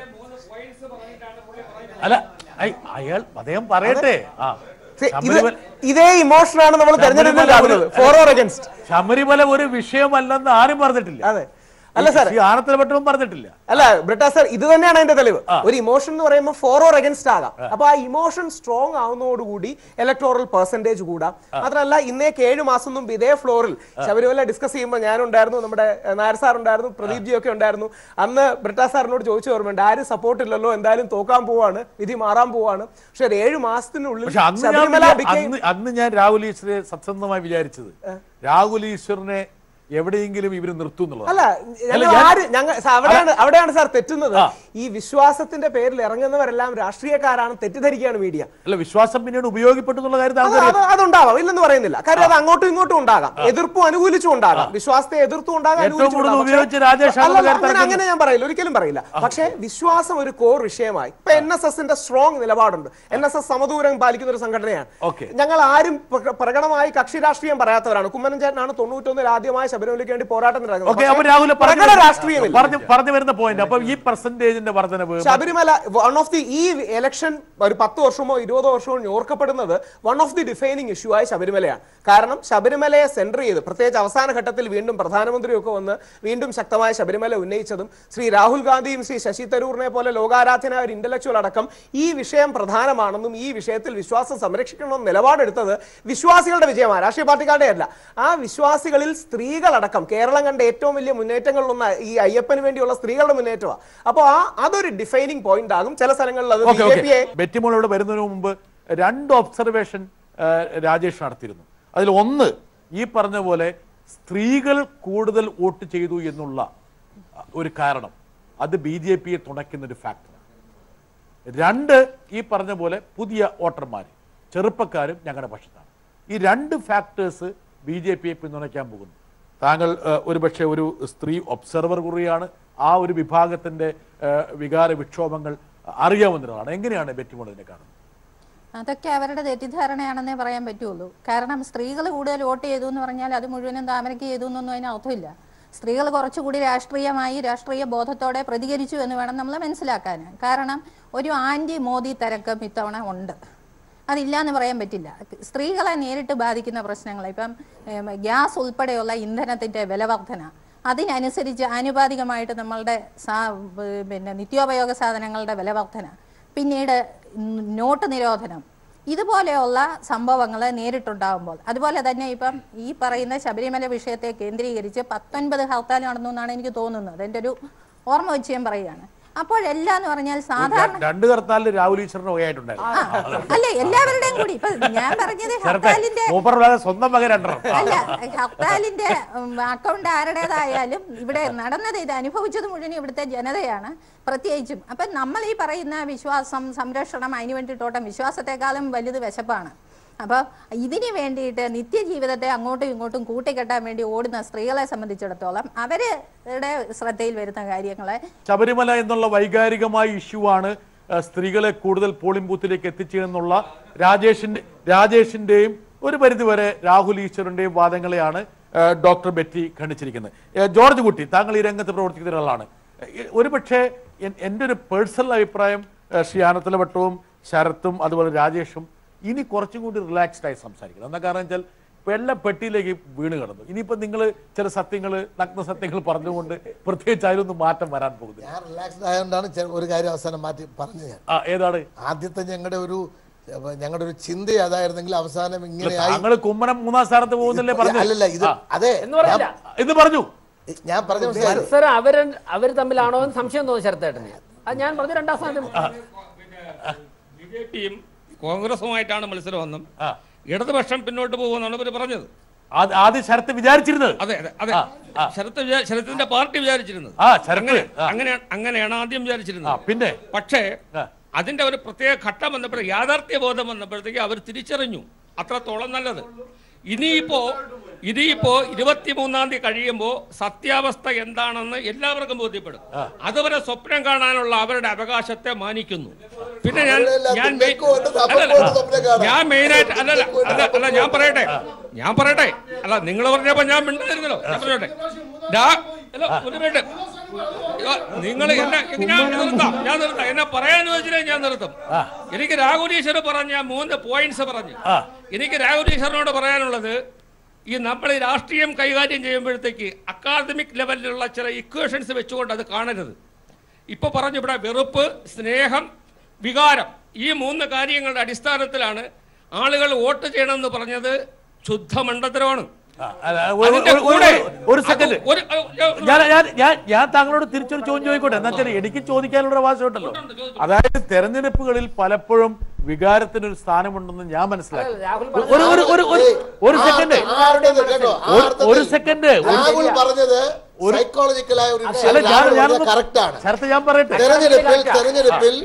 അല്ല ഐ- അയാൾ അദ്ദേഹം പറയട്ടെ ആ See, ഇത് ശബരിമല ഇതേ ഇമോഷനാണ് നമ്മൾ തെരഞ്ഞെടുപ്പിൽ ശബരിമല ഒരു- കാണുന്നത് ഫോർ ഓർ അഗൻസ്റ്റ് ശബരിമല ഒരു വിഷയമല്ലെന്ന് ആരും പറഞ്ഞിട്ടില്ല അതെ അല്ല സാർ ശ്രീ ആനത്തലവട്ടവും പറഞ്ഞിട്ടില്ല അല്ല ബ്രിട്ടാ സാർ ഇത് തന്നെയാണ് അതിന്റെ തെളിവ് ഒരു ഇമോഷൻ എന്ന് പറയുമ്പോൾ ഫോർ ഓർ അഗൻസ്റ്റ് ആകാം അപ്പൊ ആ ഇമോഷൻ സ്ട്രോങ് ആവുന്നതോടുകൂടി ഇലക്ടോറൽ പെർസെന്റേജ് കൂടാം മാത്രമല്ല ഇന്നേക്ക് ഏഴ് മാസം മുമ്പ് ഇതേ ഫ്ലോറിൽ ശബരിമല ഡിസ്കസ് ചെയ്യുമ്പോൾ ഞാനുണ്ടായിരുന്നു നമ്മുടെ ഏഹ്, നായർ സാർ ഉണ്ടായിരുന്നു പ്രദീപ് ജി ഒക്കെ ഉണ്ടായിരുന്നു അന്ന് ബ്രിട്ടാ സാറിനോട് ചോദിച്ചു ഓർമ്മയുണ്ട് ആരും സപ്പോർട്ട് ഇല്ലല്ലോ എന്തായാലും തോക്കാൻ പോവാണ് വിധി മാറാൻ പോവാണ് പക്ഷെ ഒരു ഏഴ് മാസത്തിനുള്ളിൽ പക്ഷെ അന്ന് ഞാൻ ശബരിമല വിചാ- became- അന്ന് അന്ന് ഞാൻ രാഹുൽ ഈശ്വരെ സത്യസന്ധമായി വിചാരിച്ചത് രാഹുൽ ഈശ്വറിനെ എവിടെയെങ്കിലും ഇവര് നിർത്തും എന്നുള്ളത് അല്ല ഞങ്ങൾ ഞാൻ- ആര് ഞങ്ങൾ സ- അവിടെയാണ് അവിടെയാണ് സാർ തെറ്റുന്നത് ആ. ഈ വിശ്വാസത്തിന്റെ പേരിൽ ഇറങ്ങുന്നവരെല്ലാം രാഷ്ട്രീയക്കാരാണ് തെറ്റിദ്ധരിക്കുകയാണ് മീഡിയ അല്ല വിശ്വാസം പിന്നീട് ഉപയോഗപ്പെട്ടു എന്നുള്ള കാര്യത്തിൽ അത് ആൾക്കാർ അത് അതുണ്ടാവാം ഇല്ലെന്ന് പറയുന്നില്ല കാര്യം അത് അങ്ങോട്ടും ഇങ്ങോട്ടും ഉണ്ടാകാം എതിർപ്പും അനുകൂലിച്ചും ഉണ്ടാകാം വിശ്വാസത്തെ എതിർത്തും ഉണ്ടാകാം ഏറ്റവും അനുകൂലിച്ചും കൂടുതൽ ഉണ്ടാകാം. ഉപയോഗിച്ച രാജേഷ് പക്ഷേ- ആണെന്ന് അല്ലല്ല, കാര്യത്തിൽ അങ്ങനെ തർക്കമില്ല. അങ്ങനെ ഞാൻ പറയില്ല ഒരിക്കലും പറയില്ല പക്ഷേ വിശ്വാസം ഒരു കോർ വിഷയമായി ഇപ്പൊ എൻ എസ് എസിന്റെ സ്ട്രോങ് നിലപാടുണ്ട് എൻ എസ് എസ് സമദൂരം പാലിക്കുന്ന ഒരു സംഘടനയാണ് Okay. ഞങ്ങൾ ആരും പ്ര- പ്രകടമായി കക്ഷി രാഷ്ട്രീയം പറയാത്തവരാണ് കുമ്മനം ചേട്ടനാണ് തൊണ്ണൂറ്റൊന്നിൽ ആദ്യമായി ശബരിമലയ്ക്ക് വേണ്ടി പോരാട്ടം നടക്കുന്നത്. ഓക്കെ പക്ഷേ അപ്പൊ രാഹുൽ പ്രകട രാഷ്ട്രീയമില്ല പറഞ്ഞു പറഞ്ഞു വരുന്ന പോയിന്റ് അപ്പൊ ഈ പെർസെന്റേജിന്റെ വർധനവ് ശബരിമല വൺ ഓഫ് ദി ഈ ഇലക്ഷൻ ഒരു പത്ത് വർഷമോ ഇരുപതോ വർഷമോ ഇനി ഓർക്കപ്പെടുന്നത് one of the defining issue ആയി ശബരിമലയാണ് കാരണം ശബരിമലയെ സെൻറ്റർ ചെയ്ത് പ്രത്യേകിച്ച് അവസാന ഘട്ടത്തിൽ വീണ്ടും പ്രധാനമന്ത്രിയൊക്കെ വന്ന് വീണ്ടും ശക്തമായ ശബരിമല ഉന്നയിച്ചതും ശ്രീ രാഹുൽ ഗാന്ധിയും ശ്രീ ശശി തരൂറിനെ പോലെ ലോകാരാധ്യനായ ഒരു ഇന്റലക്ച്വൽ അടക്കം ഈ വിഷയം പ്രധാനമാണെന്നും ഈ വിഷയത്തിൽ വിശ്വാസം സംരക്ഷിക്കണമെന്ന് നിലപാടെടുത്തത് വിശ്വാസികളുടെ വിജയമാണ് രാഷ്ട്രീയ പാർട്ടിക്കാരുടെ അല്ല ആ വിശ്വാസികളിൽ സ്ത്രീകളടക്കം കേരളം കണ്ട ഏറ്റവും വലിയ മുന്നേറ്റങ്ങളിലൊന്ന് ഈ അയ്യപ്പന് വേണ്ടിയുള്ള സ്ത്രീകളുടെ മുന്നേറ്റമാണ് അപ്പോൾ ആ അതൊരു ഡിഫൈനിങ് പോയിന്റ് ആകും ചില സ്ഥലങ്ങളിൽ അത് ഓക്കെ ബി ജെ പിയെ ഓക്കെ ബെറ്റിമോൾ ഇവിടെ വരുന്നതിന് മുമ്പ് രണ്ട് ഒബ്സർവേഷൻ രാജേഷ് നടത്തിയിരുന്നു അതിൽ ഒന്ന് ഈ പറഞ്ഞ പോലെ സ്ത്രീകൾ കൂടുതൽ വോട്ട് ചെയ്തു എന്നുള്ള അഹ്, ഒരു കാരണം അത് ബി ജെ പിയെ തുണയ്ക്കുന്ന ഒരു ഫാക്ടറാണ് രണ്ട് ഈ പറഞ്ഞ പോലെ പുതിയ വോട്ടർമാർ ചെറുപ്പക്കാരും ഞങ്ങളുടെ പക്ഷത്താണ് ഈ രണ്ട് ഫാക്ടേഴ്സ് ബി ജെ പിയെ പിന്തുണയ്ക്കാൻ പോകുന്നു താങ്കൾ ഏഹ്, ഒരുപക്ഷെ ഒരു സ്ത്രീ ഒബ്സർവർ കൂടിയാണ് ആ ഒരു വിഭാഗത്തിന്റെ ഏഹ്, വികാര വിക്ഷോഭങ്ങൾ അറിയാവുന്നതാണ് എങ്ങനെയാണ് ബെറ്റിമോൾ ഇതിനെ കാണുന്നത് അതൊക്കെ അവരുടെ തെറ്റിദ്ധാരണയാണെന്നേ പറയാൻ പറ്റുള്ളൂ കാരണം സ്ത്രീകൾ കൂടുതൽ വോട്ട് ചെയ്തു എന്ന് പറഞ്ഞാൽ അത് മുഴുവനും താമരയ്ക്ക് ചെയ്തു എന്നൊന്നും അതിന് അർത്ഥമില്ല സ്ത്രീകൾ കുറച്ചുകൂടി രാഷ്ട്രീയമായി രാഷ്ട്രീയ ബോധത്തോടെ പ്രതികരിച്ചു എന്ന് വേണം നമ്മൾ മനസ്സിലാക്കാൻ കാരണം ഒരു ആന്റി മോദി തരക്കം ഇത്തവണ ഉണ്ട് അതില്ല എന്ന് പറയാൻ പറ്റില്ല സ്ത്രീകളെ നേരിട്ട് ബാധിക്കുന്ന പ്രശ്നങ്ങൾ ഇപ്പം ഏം, ഗ്യാസ് ഉൾപ്പെടെയുള്ള ഇന്ധനത്തിന്റെ വില വർധന അതിനനുസരിച്ച് ആനുപാതികമായിട്ട് നമ്മളുടെ സാ പിന്നെ നിത്യോപയോഗ സാധനങ്ങളുടെ വില വർധന പിന്നീട് നോട്ട് നിരോധനം ഇതുപോലെയുള്ള സംഭവങ്ങൾ നേരിട്ടുണ്ടാകുമ്പോൾ അതുപോലെ തന്നെ ഇപ്പം ഈ പറയുന്ന ശബരിമല വിഷയത്തെ കേന്ദ്രീകരിച്ച് പത്തൊൻപത് ഹർത്താൽ നടന്നു എന്നാണ് എനിക്ക് തോന്നുന്നത് എൻ്റെ ഒരു ഓർമ്മ വെച്ച് ഞാൻ പറയുകയാണ് അപ്പോഴെല്ലാം എന്ന് പറഞ്ഞാൽ സാധാരണ രണ്ട് ഹർത്താലിൽ രാഹുൽ ഈശ്വറിന് വകയായിട്ടുണ്ടായിരുന്നു ആ, അല്ല എല്ലാവരുടെയും കൂടി ഇപ്പൊ ഞാൻ പറഞ്ഞത് ചേർത്തെ ഹർത്താലിന്റെ മൂപ്പറുടെ സ്വന്തം മകൻ രണ്ടെണ്ണം അല്ല ഹർത്താലിന്റെ അക്കൗണ്ട് ആരുടേതായാലും ഇവിടെ നടന്നത് ഇത് അനുഭവിച്ചത് മുഴുവൻ ഇവിടുത്തെ ജനതയാണ് പ്രത്യേകിച്ചും അപ്പൊ നമ്മൾ ഈ പറയുന്ന വിശ്വാസം സംരക്ഷണം അതിന് വേണ്ടിയിട്ടോട്ടം വിശ്വാസത്തെക്കാളും വലുത് വിശപ്പാണ് അപ്പോൾ ഇതിന് വേണ്ടിയിട്ട് നിത്യജീവിതത്തെ അങ്ങോട്ടും ഇങ്ങോട്ടും കൂട്ടിക്കെട്ടാൻ വേണ്ടി ഓടുന്ന സ്ത്രീകളെ സംബന്ധിച്ചിടത്തോളം അവരുടെ ശ്രദ്ധയിൽ വരുന്ന കാര്യങ്ങളെ ശബരിമല എന്നുള്ള വൈകാരികമായ ഇഷ്യൂ ആണ് ഏഹ്, സ്ത്രീകളെ കൂടുതൽ പോളിംഗ് ബൂത്തിലേക്ക് എത്തിച്ചതെന്നുള്ള രാജേഷിന്റെ രാജേഷിന്റെയും ഒരു പരിധിവരെ രാഹുൽ ഈശ്വറിന്റെയും വാദങ്ങളെയാണ് ഏഹ്, ഡോക്ടർ ബെറ്റി ഖണ്ഡിച്ചിരിക്കുന്നത് ഏഹ്, ജോർജ് കുട്ടി താങ്കൾ ഈ രംഗത്ത് പ്രവർത്തിക്കുന്ന ഒരാളാണ് ഏഹ്, ഒരുപക്ഷെ എൻ- എൻ്റെ ഒരു പേഴ്സണൽ അഭിപ്രായം ഏഹ്, ശ്രീ ആനത്തലവട്ടവും ശരത്തും അതുപോലെ രാജേഷും ഇനി കുറച്ചും കൂടി റിലാക്സ്ഡ് ആയി സംസാരിക്കണം എന്താ കാരണം വെച്ചാൽ വെള്ളപ്പെട്ടിയിലേക്ക് വീണ് കിടന്നു ഇനിയിപ്പോ നിങ്ങൾ ചില സത്യങ്ങൾ നഗ്ന സത്യങ്ങൾ പറഞ്ഞുകൊണ്ട് പ്രത്യേകിച്ച് അതിലൊന്നും മാറ്റം വരാൻ പോകുന്നില്ല ഞാൻ റിലാക്സ്ഡ് ആയതുകൊണ്ടാണ് ചെ- ഒരു കാര്യം അവസാനം മാറ്റി പറഞ്ഞത് ഞാൻ ആ ഏതാണ് ആദ്യത്തെ ഞങ്ങളുടെ ഒരു അപ്പൊ ഞങ്ങളുടെ ഒരു ചിന്ത അതായിരുന്നെങ്കിൽ അവസാനം ഇങ്ങനെയായി താങ്കൾ കുമ്മനം മൂന്നാം സ്ഥാനത്ത് പോകുന്നില്ലേ പറഞ്ഞു അല്ലല്ല ഇത് അതെ എന്ന് പറഞ്ഞില്ല എന്ന് പറഞ്ഞു ഞാൻ- ഞാൻ പറഞ്ഞ മനസ്സിലായത് മത്സരം അവര് അവര് തമ്മിലാണോ എന്ന് സംശയം തോന്നി ശരത്തേട്ടന് അത് ഞാൻ പറഞ്ഞു രണ്ടാം സ്ഥാനത്ത് ബി ജെ പിയും കോൺഗ്രസുമായിട്ടാണ് മത്സരമെന്നും ആ. ഇടതുപക്ഷം പിന്നോട്ട് പോകുമെന്നാണ് ഇവർ പറഞ്ഞത് ആ- ആദ്യം ശരത്ത് വിചാരിച്ചിരുന്നത് അതെ അതെ അതെ ആ, ആ. ശരത്ത് വിചാ- ശരത്തിന്റെ പാർട്ടി വിചാരിച്ചിരുന്നത് ആ ശരത്ത് അങ്ങനെ ആ, അങ്ങനെ അങ്ങനെയാണ് ആദ്യം ആ വിചാരിച്ചിരുന്നത് പിന്നെ പക്ഷേ ആ. അതിന്റെ ഒരു പ്രത്യേക ഘട്ടം വന്നപ്പോഴേ യാഥാർത്ഥ്യ ബോധം വന്നപ്പോഴത്തേക്ക് അവർ തിരിച്ചറിഞ്ഞു അത്രത്തോളം നല്ലത് ഇനിയിപ്പോ ഇനിയിപ്പോ ഇരുപത്തിമൂന്നാം തീയതി കഴിയുമ്പോൾ സത്യാവസ്ഥ എന്താണെന്ന് എല്ലാവർക്കും ബോധ്യപ്പെടും അതുവരെ സ്വപ്നം കാണാനുള്ള അവരുടെ അവകാശത്തെ മാനിക്കുന്നു പിന്നെ ഞാൻ ഞാൻ മെയ്- നിങ്ങൾക്ക് കൊണ്ട് നമുക്ക് അല്ലല്ല, കൊണ്ട് സ്വപ്നം കാണാം. ഞാൻ മെയിനായിട്ട് അല്ലല്ല അല്ല അല്ല ഞാൻ പറയട്ടെ ഞാൻ പറയട്ടെ അല്ല നിങ്ങൾ പറഞ്ഞപ്പോ ഞാൻ മിണ്ടായിരുന്നല്ലോ ഞാൻ പറയട്ടെ ഡാ- അല്ല, ഒരു മിനിറ്റ് നിങ്ങൾ എന്നെ ഞാൻ നിർത്താം ഞാൻ നിർത്താം എന്നെ പറയാൻ വെച്ചിട്ട് ഞാൻ നിർത്തും എനിക്ക് രാഹുൽ ഈശ്വർ പറഞ്ഞ മൂന്ന് പോയിന്റ്സ് പറഞ്ഞു ആ. എനിക്ക് രാഹുൽ ഈശ്വറിനോട് പറയാനുള്ളത് ഈ നമ്മൾ ഈ രാഷ്ട്രീയം കൈകാര്യം ചെയ്യുമ്പോഴത്തേക്ക് അക്കാദമിക് ലെവലിലുള്ള ചില ഇക്വേഷൻസ് വെച്ചുകൊണ്ട് അത് കാണരുത് ഇപ്പൊ പറഞ്ഞു ഇവിടെ വെറുപ്പ് സ്നേഹം വികാരം ഈ മൂന്ന് കാര്യങ്ങളുടെ അടിസ്ഥാനത്തിലാണ് ആളുകൾ വോട്ട് ചെയ്യണമെന്ന് പറഞ്ഞത് ശുദ്ധ മണ്ടത്തരമാണ് ആ, അല്ല, ഒരു- അതിന്റെ ഒരു- ഒരു- കൂടെ ഒരു സെക്കൻഡ് അത് ഒരു- ഒരു- ഞാൻ ഞാൻ ഞാൻ ഞാൻ താങ്കളോട് തിരിച്ചൊരു ചോദ്യം ചോദിക്കട്ടെ എന്താ വെച്ചാൽ എനിക്ക് ചോദിക്കാനുള്ള അവകാശം ഉണ്ടല്ലോ അതായത് തെരഞ്ഞെടുപ്പുകളിൽ പലപ്പോഴും വികാരത്തിന് ഒരു സ്ഥാനമുണ്ടെന്ന് ഞാൻ മനസ്സിലാക്കി അല്ല, രാഹുൽ ഒരു ഒരു ഒരു ഒരു ഒരു ആ- സെക്കൻഡ് ആരുടേത് കേട്ടോ? ആ ഒരു- അർത്ഥത്തിൽ ഒരു സെക്കൻഡ് ഒരു- രാഹുൽ പറഞ്ഞത് സൈക്കോളജിക്കലായ ഒരു അല്ല ഞാൻ ഞാൻ കറക്റ്റ് ആണ് ശരത്ത് ഞാൻ പറയട്ടെ തെരഞ്ഞെടുപ്പിൽ തെരഞ്ഞെടുപ്പിൽ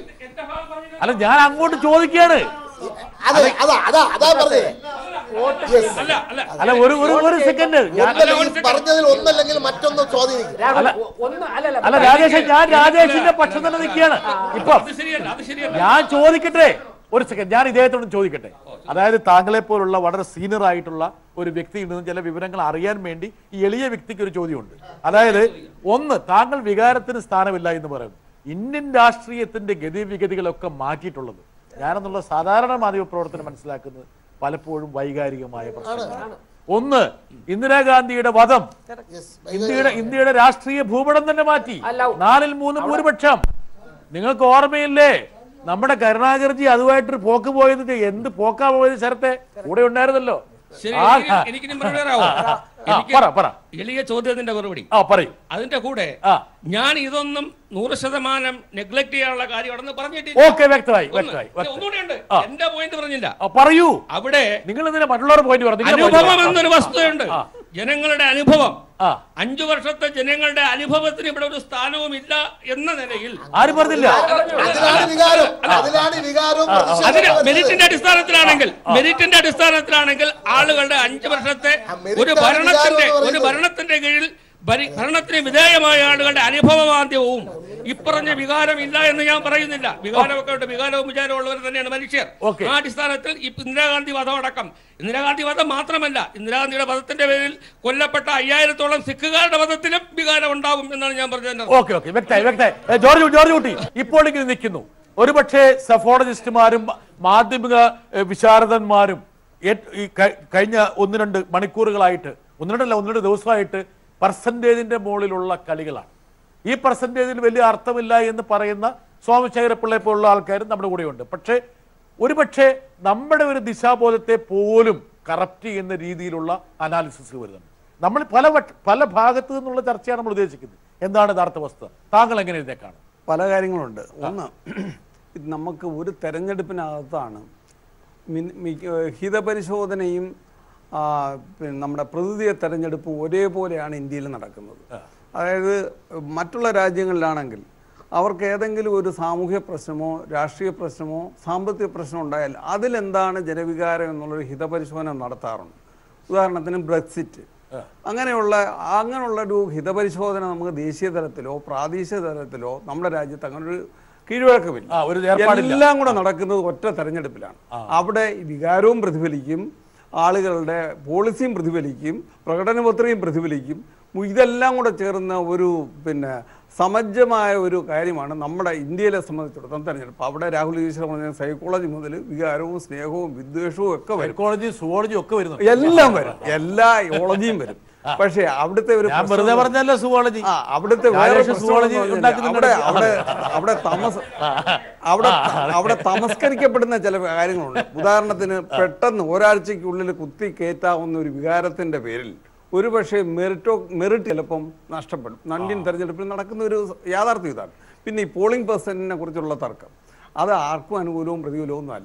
അല്ല ഞാൻ അങ്ങോട്ട് ചോദിക്കാണ് അതെ അതാ അതാ അതാ പറഞ്ഞത് Yes. അല്ല അല്ല അല്ല ഒരു ഒരു ഒരു സെക്കൻഡ് ഞാൻ ഒന്നല്ലെങ്കിൽ ഈ പറഞ്ഞതിൽ ഒന്നല്ലെങ്കിൽ മറ്റൊന്ന് സ്വാധീനിക്കും രാഹുൽ ഒ- ഒന്ന് അല്ലല്ല അല്ല രാജേഷ് ഞാൻ രാജേഷിന്റെ പക്ഷം തന്നെ നിൽക്കുകയാണ് ഇപ്പം അത് ശരിയല്ല അത് ശരിയല്ല ഞാൻ ചോദിക്കട്ടെ ഒരു സെക്കൻഡ് ഞാൻ ഇദ്ദേഹത്തോട് ചോദിക്കട്ടെ അതായത് താങ്കളെ പോലുള്ള വളരെ സീനിയർ ആയിട്ടുള്ള ഒരു വ്യക്തിയിൽ നിന്ന് ചില വിവരങ്ങൾ അറിയാൻ വേണ്ടി ഈ എളിയ വ്യക്തിക്ക് ഒരു ചോദ്യമുണ്ട് അതായത് ഒന്ന് താങ്കൾ വികാരത്തിന് സ്ഥാനമില്ല എന്ന് പറയുന്നു ഇന്ത്യൻ രാഷ്ട്രീയത്തിന്റെ ഗതിവിഗതികളൊക്കെ മാറ്റിയിട്ടുള്ളത് ഞാനെന്നുള്ള സാധാരണ മാധ്യമ പ്രവർത്തനം മനസ്സിലാക്കുന്നത് പലപ്പോഴും വൈകാരികമായ പ്രശ്നങ്ങളാണ് ഒന്ന് ഇന്ദിരാഗാന്ധിയുടെ വധം Yes. ഇന്ത്യയുടെ ഇന്ത്യയുടെ രാഷ്ട്രീയ ഭൂപടം തന്നെ മാറ്റി അല്ല, നാലിൽ മൂന്ന് ഭൂരിപക്ഷം നിങ്ങൾക്ക് ഓർമ്മയില്ലേ നമ്മുടെ കരുണാകർജി അതുമായിട്ടൊരു പോക്ക് പോയത് എന്ത് പോക്കാ പോയത് ശരത്തെ കൂടെ ഉണ്ടായിരുന്നല്ലോ ശരി ആ, എനിക്ക് എനിക്ക് ഇനി മറുപടി തരാമോ? ആ, എനിക്ക് പറ, പറ. എളിയ ചോദ്യത്തിന്റെ മറുപടി ആ പറയൂ അതിന്റെ കൂടെ ആ. ഞാൻ ഇതൊന്നും നൂറ് ശതമാനം നെഗ്ലക്ട് ചെയ്യാനുള്ള കാര്യമാണെന്ന് പറഞ്ഞിട്ടില്ല ഓക്കെ വ്യക്തമായി ഒന്ന്. വ്യക്തമായി ഇനി വ്യക്തമായി. ഒന്നുകൂടെ ഉണ്ട് ആ. എന്റെ പോയിന്റ് പറഞ്ഞില്ല ആ, പറയൂ അവിടെ നിങ്ങൾ എന്തിനാ മറ്റുള്ളവരുടെ പോയിന്റ് പറഞ്ഞു നിങ്ങളുടെ point അനുഭവം പറ. എന്നൊരു വസ്തുതയുണ്ട് ജനങ്ങളുടെ അനുഭവം ആ അഞ്ചു വർഷത്തെ ജനങ്ങളുടെ അനുഭവത്തിന് ഇവിടെ ഒരു സ്ഥാനവും ഇല്ല എന്ന നിലയിൽ ആരും പറഞ്ഞില്ല അതിലാണ് വികാരം അതിലാണ് വികാരവും അതിന് പ്രതിഷേധവും വരുന്നത്. മെരിറ്റിന്റെ അടിസ്ഥാനത്തിലാണെങ്കിൽ മെരിറ്റിന്റെ അടിസ്ഥാനത്തിലാണെങ്കിൽ ആളുകളുടെ അഞ്ചു വർഷത്തെ ആ, മെരിറ്റ് ഒരു ആണ് ഭരണത്തിന്റെ വികാരം എന്ന് ഒരു പറയുന്നത്. ഭരണത്തിന്റെ കീഴിൽ ഭരി- ഭരണത്തിന് വിധേയമായ ആളുകളുടെ അനുഭവമാദ്യവും ഇപ്പറഞ്ഞ വികാരം ഇല്ല എന്ന് ഞാൻ പറയുന്നില്ല വികാരമൊക്കെ ഉണ്ട് വികാരവും വിചാരവും ഉള്ളവർ തന്നെയാണ് മനുഷ്യർ Okay. ആ അടിസ്ഥാനത്തിൽ ഈ ഇന്ദിരാഗാന്ധി വധം അടക്കം ഇന്ദിരാഗാന്ധി വധം മാത്രമല്ല ഇന്ദിരാഗാന്ധിയുടെ വധത്തിന്റെ പേരിൽ കൊല്ലപ്പെട്ട അയ്യായിരത്തോളം സിഖുകാരുടെ വധത്തിലും വികാരം ഉണ്ടാവും എന്നാണ് ഞാൻ പറഞ്ഞത് ഓക്കെ ഓക്കെ വ്യക്തമായി വ്യക്തമായി ഏ, ജോർജ് ജോർജ് കുട്ടി ഇപ്പോൾ ഇങ്ങനെ നിൽക്കുന്നു ഒരുപക്ഷെ സഫോളജിസ്റ്റുമാരും മാധ്യമിക ഏ, വിശാരദന്മാരും ഏറ്റ് ഈ കഴി- കഴിഞ്ഞ ഒന്ന് രണ്ട് മണിക്കൂറുകളായിട്ട് ഒന്ന് രണ്ടല്ല ഒന്ന് രണ്ട് ദിവസമായിട്ട് പെർസെൻറ്റേജിന്റെ മുകളിലുള്ള കളികളാണ് ഈ പെർസെൻറ്റേജിൽ വലിയ അർത്ഥമില്ല എന്ന് പറയുന്ന സ്വാമിശേഖരപ്പിള്ളയെ പോലുള്ള ആൾക്കാരും നമ്മുടെ കൂടെയുണ്ട് പക്ഷേ ഒരുപക്ഷെ നമ്മുടെ ഒരു ദിശാബോധത്തെ പോലും കറപ്റ്റ് ചെയ്യുന്ന രീതിയിലുള്ള അനാലിസിസ് വരുന്നുണ്ട് നമ്മൾ പല വട്ട- പല ഭാഗത്തു നിന്നുള്ള ചർച്ചയാണ് നമ്മൾ ഉദ്ദേശിക്കുന്നത് എന്താണ് യഥാർത്ഥ വസ്തുത താങ്കൾ എങ്ങനെ ഇതിനെ കാണും പല കാര്യങ്ങളുണ്ട് ഒന്ന് ഇത് നമുക്ക് ഒരു തെരഞ്ഞെടുപ്പിനകത്താണ് മിൻ- മിക്ക- ഹിതപരിശോധനയും ആ, പിന്നെ നമ്മുടെ പ്രതിനിധിയെ തെരഞ്ഞെടുപ്പും ഒരേപോലെയാണ് ഇന്ത്യയിൽ നടക്കുന്നത് അതായത് മറ്റുള്ള രാജ്യങ്ങളിലാണെങ്കിൽ അവർക്ക് ഏതെങ്കിലും ഒരു സാമൂഹ്യ പ്രശ്നമോ രാഷ്ട്രീയ പ്രശ്നമോ സാമ്പത്തിക പ്രശ്നമോ ഉണ്ടായാൽ അതിലെന്താണ് ജനവികാരം എന്നുള്ളൊരു ഹിതപരിശോധന നടത്താറുണ്ട് ഉദാഹരണത്തിന് ബ്രെക്സിറ്റ് അങ്ങനെയുള്ള അങ്ങനെയുള്ള ഒരു ഹിതപരിശോധന നമുക്ക് ദേശീയ തലത്തിലോ പ്രാദേശിക തലത്തിലോ നമ്മുടെ രാജ്യത്ത് അങ്ങനെ ഒരു കീഴ്വഴക്കമില്ല ആ, ഒരു ഏർപ്പാടില്ല. എല്ലാം കൂടെ നടക്കുന്നത് ഒറ്റ തെരഞ്ഞെടുപ്പിലാണ് അവിടെ വികാരവും പ്രതിഫലിക്കും ആളുകളുടെ പോളിസിയും പ്രതിഫലിക്കും പ്രകടനപത്രികയും പ്രതിഫലിക്കും മു- ഇതെല്ലാം കൂടെ ചേർന്ന ഒരു പിന്നെ സമജ്ജമായ ഒരു കാര്യമാണ് നമ്മുടെ ഇന്ത്യയിലെ സംബന്ധിച്ചിടത്തോളം തെരഞ്ഞെടുപ്പ് അവിടെ രാഹുൽ ഈശ്വർ പറഞ്ഞ സൈക്കോളജി മുതൽ വികാരവും സ്നേഹവും വിദ്വേഷവും ഒക്കെ വരും സൈക്കോളജി സുവോളജി ഒക്കെ വരുന്നുണ്ട് എല്ലാം വരും എല്ലാ യോളജിയും വരും പക്ഷേ അവിടുത്തെ ഒരു ഞാൻ വെറുതെ പ്രശ്നം- പറഞ്ഞല്ലോ സുവോളജി ആ അവിടുത്തെ വേറെ രാജേഷ് പ്രശ്നം സുവോളജി എന്ന് പറഞ്ഞാൽ ഉണ്ടാക്കുന്നുണ്ട്. അവിടെ അവിടെ അവിടെ താമസ അവിടെ അവിടെ തമസ്കരിക്കപ്പെടുന്ന ചില കാര്യങ്ങളുണ്ട് ഉദാഹരണത്തിന് പെട്ടെന്ന് ഒരാഴ്ചയ്ക്കുള്ളിൽ കുത്തി കയറ്റാവുന്ന ഒരു വികാരത്തിന്റെ പേരിൽ ഒരുപക്ഷെ മെറിറ്റോ മെറിറ്റ് ചിലപ്പം നഷ്ടപ്പെടും ഇന്ത്യൻ തെരഞ്ഞെടുപ്പിൽ നടക്കുന്ന ഒരു യാഥാർത്ഥ്യം ഇതാണ് പിന്നെ ഈ പോളിംഗ് പെർസെന്റിനെ കുറിച്ചുള്ള തർക്കം അത് ആർക്കും അനുകൂലവും പ്രതികൂലവും ഒന്നും അല്ല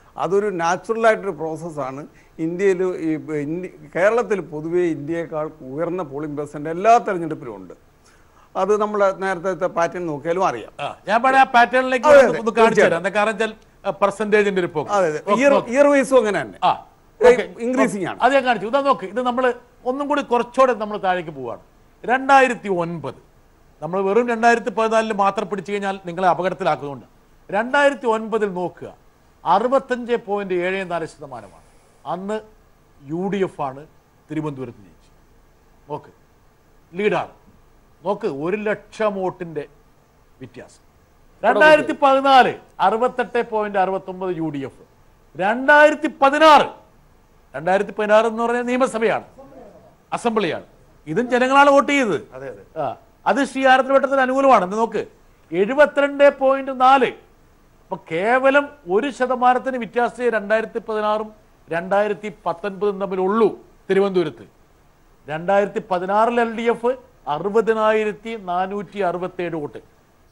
അതൊരു നാച്ചുറലായിട്ടൊരു പ്രോസസ്സാണ് ഇന്ത്യയിൽ ഈ ഇന്ത്യ കേരളത്തിൽ പൊതുവേ ഇന്ത്യയേക്കാൾ ഉയർന്ന പോളിംഗ് പെർസെൻ്റ് എല്ലാ തെരഞ്ഞെടുപ്പിലും ഉണ്ട് അത് നമ്മൾ നേരത്തെ പാറ്റേൺ നോക്കിയാലും അറിയാം ആ, ഞാൻ പറയാം ആ പാറ്റേണിലേക്ക് അതെ, ഒന്ന് അതെ, ഒന്ന് കാണിച്ചു തരാം തീർച്ചയായും. എന്താ കാരണം വെച്ചാൽ പെർസെന്റേജിന്റെ ഒരു പോക്ക് അതെ അതെ നോക്ക്, ഇയർ നോക്ക്. ഇയർ വൈസും അങ്ങനെ തന്നെ ആ ഇൻക്രീസിംഗ് ആണ് അത് ഞാൻ കാണിച്ചു ഇതാ നോക്ക് ഇത് നമ്മൾ ഒന്നും കൂടി കുറച്ചുകൂടെ നമ്മൾ താഴേക്ക് പോവാണ് രണ്ടായിരത്തി ഒൻപത് നമ്മൾ വെറും രണ്ടായിരത്തി പതിനാലിൽ മാത്രം പിടിച്ചു കഴിഞ്ഞാൽ നിങ്ങളെ അപകടത്തിലാക്കുന്നുണ്ട് രണ്ടായിരത്തി ഒൻപതിൽ നോക്കുക അറുപത്തഞ്ച് പോയിന്റ് ഏഴ് നാല് ശതമാനമാണ് അന്ന് യു ഡി എഫ് ആണ് തിരുവനന്തപുരത്ത് ജയിച്ചു നോക്ക് ലീഡാണ് നോക്ക് ഒരു ലക്ഷം വോട്ടിന്റെ വ്യത്യാസം രണ്ടായിരത്തി പതിനാല് അറുപത്തെട്ട് പോയിന്റ് അറുപത്തി ഒമ്പത് യു ഡി എഫ് രണ്ടായിരത്തി പതിനാറ് രണ്ടായിരത്തി പതിനാറ് എന്ന് പറഞ്ഞാൽ നിയമസഭയാണ് അസംബ്ലിയാണ് ഇതും ജനങ്ങളാണ് വോട്ട് ചെയ്തത് ആ, അത് ശ്രീ ആരത്തിവട്ടത്തിന് അനുകൂലമാണ് എന്ന് നോക്ക് എഴുപത്തിരണ്ട് പോയിന്റ് നാല് അപ്പൊ കേവലം ഒരു ശതമാനത്തിന് വ്യത്യാസമേ രണ്ടായിരത്തി പതിനാറും രണ്ടായിരത്തി പത്തൊൻപതും തമ്മിലുള്ളൂ തിരുവനന്തപുരത്ത് രണ്ടായിരത്തി പതിനാറിൽ എൽ ഡി എഫ് അറുപതിനായിരത്തി നാനൂറ്റി അറുപത്തി ഏഴ് വോട്ട്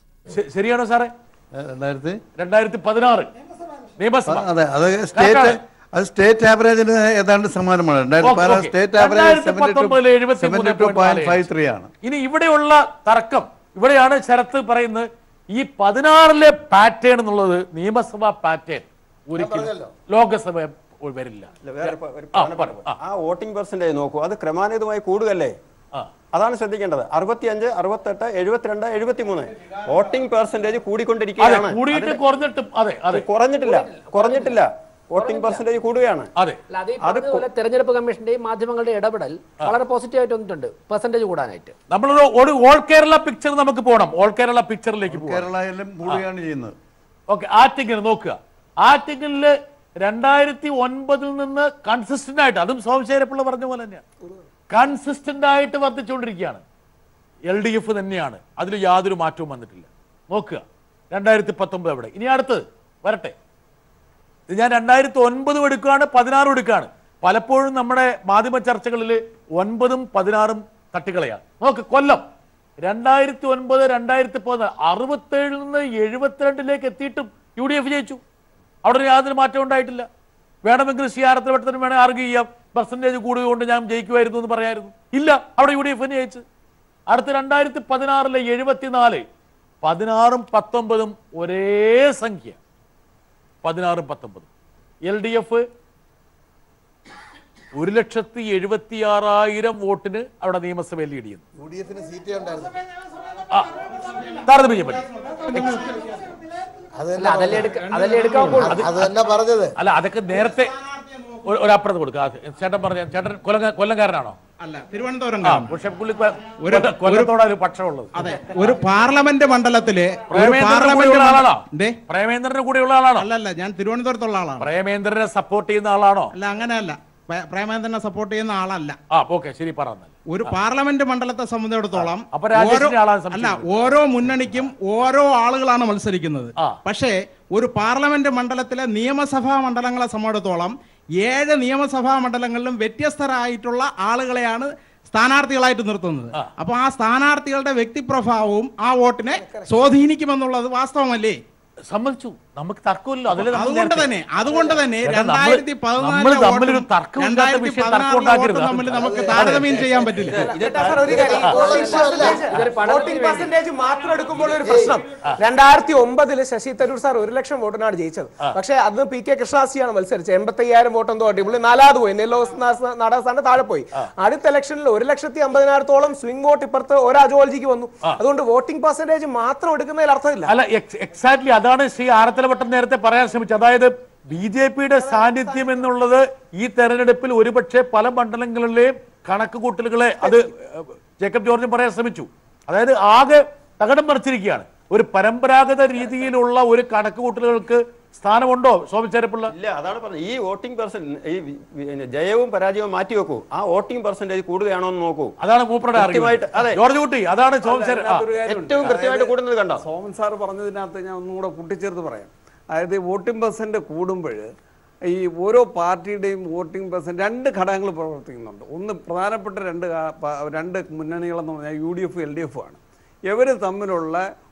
ശ- ശരിയാണോ സാറേ രണ്ടായിരത്തി രണ്ടായിരത്തി പതിനാറ് നിയമസഭ അതെ അത് സ്റ്റേറ്റ് കണക്കാണ്. അത് സ്റ്റേറ്റ് ആവറേജിന് ഏതാണ്ട് സമാനമാണ് രണ്ടായിരത്തി ഓക്കേ, പതിനാറ് ഓക്കേ. സ്റ്റേറ്റ് ആവറേജ് രണ്ടായിരത്തി സെവന്റി പത്തൊമ്പതില് ടു എഴുപത്തി മൂന്ന് seventy two point five three ആണ് ഇനി ഇവിടെയുള്ള തർക്കം ഇവിടെയാണ് ശരത്ത് പറയുന്നത് ഈ പതിനാറിലെ പാറ്റേൺ എന്നുള്ളത് നിയമസഭാ പാറ്റേൺ ഒരിക്കലും ലോകസഭ വരില്ല ഇല്ല, വേറെ പ- ഒരു ആ, പ്രധാനപ്പെട്ട പറ. ആ. ആ വോട്ടിംഗ് പെർസെന്റേജ് നോക്കൂ അത് ക്രമാനുഗതമായി കൂടുകയല്ലേ ആ. അതാണ് ശ്രദ്ധിക്കേണ്ടത് അറുപത്തിയഞ്ച് അറുപത്തെട്ട് എഴുപത്തിരണ്ട് എഴുപത്തിമൂന്ന് വോട്ടിംഗ് പെർസെന്റേജ് അതെ കൂടിക്കൊണ്ടിരിക്കുകയാണ് കൂടിയിട്ട് അതിന് കുറഞ്ഞിട്ടും അതെ അതെ കുറഞ്ഞിട്ടില്ല കുറഞ്ഞിട്ടില്ല വോട്ടിംഗ് പെർസെന്റേജ് കൂടുകയാണ് അതെ അല്ല അത് ഈ പറഞ്ഞതുപോലെ തെരഞ്ഞെടുപ്പ് കമ്മീഷന്റെയും മാധ്യമങ്ങളുടെ ഇടപെടൽ വളരെ പോസിറ്റീവ് ആയിട്ട് വന്നിട്ടുണ്ട് പെർസെന്റേജ് കൂടാനായിട്ട് നമ്മളൊരു ഒരു ഓൾ കേരള പിക്ചർ നമുക്ക് പോകണം ഓൾ കേരള പിക്ചറിലേക്ക് പോകാം കേരളയിലും കൂടുകയാണ് ചെയ്യുന്നത് ഓക്കെ ആറ്റിങ്ങൽ നോക്കുക ആറ്റിങ്ങലില് രണ്ടായിരത്തി ഒൻപതിൽ നിന്ന് കൺസിസ്റ്റന്റ് ആയിട്ട് അതും സോമശേരപ്പിള്ള പറഞ്ഞ പോലെ തന്നെയാണ് കൺസിസ്റ്റന്റ് ആയിട്ട് വർദ്ധിച്ചുകൊണ്ടിരിക്കുകയാണ് എൽ ഡി എഫ് തന്നെയാണ് അതിൽ യാതൊരു മാറ്റവും വന്നിട്ടില്ല നോക്കുക രണ്ടായിരത്തി പത്തൊമ്പത് എവിടെ ഇനി അടുത്തത് വരട്ടെ ഇത് ഞാൻ രണ്ടായിരത്തി ഒൻപതും എടുക്കുകയാണ് പതിനാറും എടുക്കുകയാണ് പലപ്പോഴും നമ്മുടെ മാധ്യമ ചർച്ചകളിൽ ഒൻപതും പതിനാറും തട്ടിക്കളയാണ് നോക്ക് കൊല്ലം രണ്ടായിരത്തി ഒൻപത് രണ്ടായിരത്തി പതിനാല് അറുപത്തേഴിൽ നിന്ന് എഴുപത്തിരണ്ടിലേക്ക് എത്തിയിട്ടും യു ഡി എഫ് ജയിച്ചു അവിടെ യാതൊരു മാറ്റം ഉണ്ടായിട്ടില്ല വേണമെങ്കിൽ സിയാറത്തിൽ വട്ടത്തിന് വേണേൽ ആർഗ്യൂ ചെയ്യാം പെർസെൻറ്റേജ് കൂടുകൊണ്ട് ഞാൻ ജയിക്കുമായിരുന്നു എന്ന് പറയായിരുന്നു ഇല്ല അവിടെ യു ഡി എഫ് തന്നെ ജയിച്ചു അടുത്ത രണ്ടായിരത്തി പതിനാറിലെ എഴുപത്തിനാല് പതിനാറും പത്തൊമ്പതും ഒരേ സംഖ്യ പതിനാറും പത്തൊമ്പതും എൽ ഡി എഫ് ഒരു ലക്ഷത്തി എഴുപത്തി ആറായിരം വോട്ടിന് അവിടെ നിയമസഭയിൽ ലീഡ് ചെയ്യുന്നു യു ഡി എഫിന് സീറ്റേ ഉണ്ടായിരുന്നു ആ താരതമ്യം പറ്റി അത് അല്ല അതല്ലേ എടുക്ക അതല്ലേ എടുക്കാൻ പോകുള്ളൂ അത് തന്നെ പറഞ്ഞത് അല്ല അതൊക്കെ നേരത്തെ ഒരു- ഒരപ്പുറത്ത് കൊടുക്കുക ആ, ചേട്ടൻ പറഞ്ഞ ചേട്ടൻ കൊല്ലം കൊല്ലംകാരനാണോ അല്ല തിരുവനന്തപുരം ആ കാരണം. പക്ഷെ പുള്ളി കൊല്ല- കൊല്ലത്തോടെ ഒരു പക്ഷമുള്ളത് അതെ ഒരു പാർലമെന്റ് മണ്ഡലത്തില് ഒരു പ്രേമേന്ദ്രന്റെ കൂടെയുള്ള ആളാണോ എന്തേ പ്രേമേന്ദ്രന്റെ കൂടെയുള്ള ആളാണോ അല്ലല്ല ഞാൻ തിരുവനന്തപുരത്തുള്ള ആളാണ് പ്രേമേന്ദ്രനെ സപ്പോർട്ട് ചെയ്യുന്ന ആളാണോ അല്ല അങ്ങനെയല്ല പ്രേ- പ്രേമേന്ദ്രനെ സപ്പോർട്ട് ചെയ്യുന്ന ആളല്ല ആ ഓക്കെ ശരി പറഞ്ഞാൽ ഒരു പാർലമെന്റ് മണ്ഡലത്തെ സംബന്ധിച്ചിടത്തോളം അപ്പൊ രാജേഷിന്റെ ഓരോ- ആളാണ് അല്ല സംശയിക്കുന്നത്. ഓരോ മുന്നണിക്കും ഓരോ ആളുകളാണ് മത്സരിക്കുന്നത് ആ. പക്ഷേ ഒരു പാർലമെന്റ് മണ്ഡലത്തിലെ നിയമസഭാ മണ്ഡലങ്ങളെ സംബന്ധിച്ചിടത്തോളം ഏഴ് നിയമസഭാ മണ്ഡലങ്ങളിലും വ്യത്യസ്തരായിട്ടുള്ള ആളുകളെയാണ് സ്ഥാനാർത്ഥികളായിട്ട് നിർത്തുന്നത് അപ്പൊ ആ സ്ഥാനാർത്ഥികളുടെ വ്യക്തിപ്രഭാവവും ആ വോട്ടിനെ സ്വാധീനിക്കുമെന്നുള്ളത് വാസ്തവമല്ലേ സമ്മതിച്ചു നമുക്ക് തർക്കമില്ല അതിൽ നമ്മൾ അതുകൊണ്ട് നേരത്തെ- തന്നെ അതുകൊണ്ട് തന്നെ ചേട്ടാ, നമ്മള് രണ്ടായിരത്തി നമ്മള് തമ്മിലൊരു തർക്കമില്ലാത്ത വിഷയം തർക്കം ഉണ്ടാക്കരുത് തമ്മിൽ നമുക്ക് താരതമ്യം ചെയ്യാൻ പറ്റില്ല ചേട്ടാ, സാർ, ഒരു കാര്യം. വോട്ടിംഗ് പെർസെന്റേജ് ഇതൊരു പഠനത്തിന് വോട്ടിംഗ് പെർസെന്റേജ് മാത്രം എടുക്കുമ്പോൾ ഒരു പ്രശ്നം രണ്ടായിരത്തി ഒമ്പതില് ശശി തരൂർ സാർ ഒരു ലക്ഷം വോട്ടിനാണ് ജയിച്ചത് പക്ഷേ അന്ന് പി കെ കൃഷ്ണദാസിയാണ് മത്സരിച്ചത് എൺപത്തി അയ്യായിരം വോട്ട് എന്തോ കിട്ടി പുള്ളി നാലാത് പോയി നെല്ലോ നാടകസ്ഥാനം താഴെ പോയി അടുത്ത ഇലക്ഷനിൽ ഒരു ലക്ഷത്തി അമ്പതിനായിരത്തോളം സ്വിംഗ് വോട്ട് ഇപ്പുറത്ത് ഒരു അജോൾജിക്ക് വന്നു അതുകൊണ്ട് വോട്ടിംഗ് പെർസെന്റേജ് മാത്രം എടുക്കുന്നതിൽ അർത്ഥമില്ല അല്ല എക്സാക്ട്ലി അതാണ് ശ്രീ ആരത്തലവട്ടം നേരത്തെ പറയാൻ ശ്രമിച്ചത് അതായത് ബി ജെ പിയുടെ സാന്നിധ്യം എന്നുള്ളത് ഈ തെരഞ്ഞെടുപ്പിൽ ഒരുപക്ഷെ പല മണ്ഡലങ്ങളിലെയും കണക്ക് കൂട്ടലുകളെ അത് ഏഹ്, ജേക്കബ് ജോർജും പറയാൻ ശ്രമിച്ചു അതായത് ആകെ തകടം മറിച്ചിരിക്കുകയാണ് ഒരു പരമ്പരാഗത രീതിയിലുള്ള ഒരു കണക്ക് കൂട്ടലുകൾക്ക് സ്ഥാനമുണ്ടോ സോമചേരപ്പിള്ള ഇല്ല അതാണ് പറഞ്ഞത് ഈ വോട്ടിംഗ് പെർസെന്റ് ഈ വി- പിന്നെ ജയവും പരാജയവും മാറ്റി വെക്കൂ ആ വോട്ടിംഗ് പെർസെന്റേജ് കൂടുകയാണോ എന്ന് നോക്കൂ അതാണ് മൂപ്പറുടെ കൃത്യമായിട്ട്, argument. അതെ. ജോർജ് കുട്ടി അതാണ് സോമചേര ആ. അതിനകത്തൊരു കാര്യമുണ്ട്. ഏറ്റവും കൃത്യമായിട്ട് കൂടുന്നത് കണ്ടോ സോമൻ സാർ പറഞ്ഞതിനകത്ത് ഞാൻ ഒന്നുകൂടെ കൂട്ടിച്ചേർത്ത് പറയാം അതായത് വോട്ടിംഗ് പെർസെന്റ് കൂടുമ്പോൾ ഈ ഓരോ പാർട്ടിയുടെയും വോട്ടിംഗ് പെർസെന്റ് രണ്ട് ഘടകങ്ങൾ പ്രവർത്തിക്കുന്നുണ്ട് ഒന്ന് പ്രധാനപ്പെട്ട രണ്ട് കാ- പ- രണ്ട് മുന്നണികളെന്ന് പറഞ്ഞാൽ U D F L D F ആണ് ഇവർ തമ്മിലുള്ള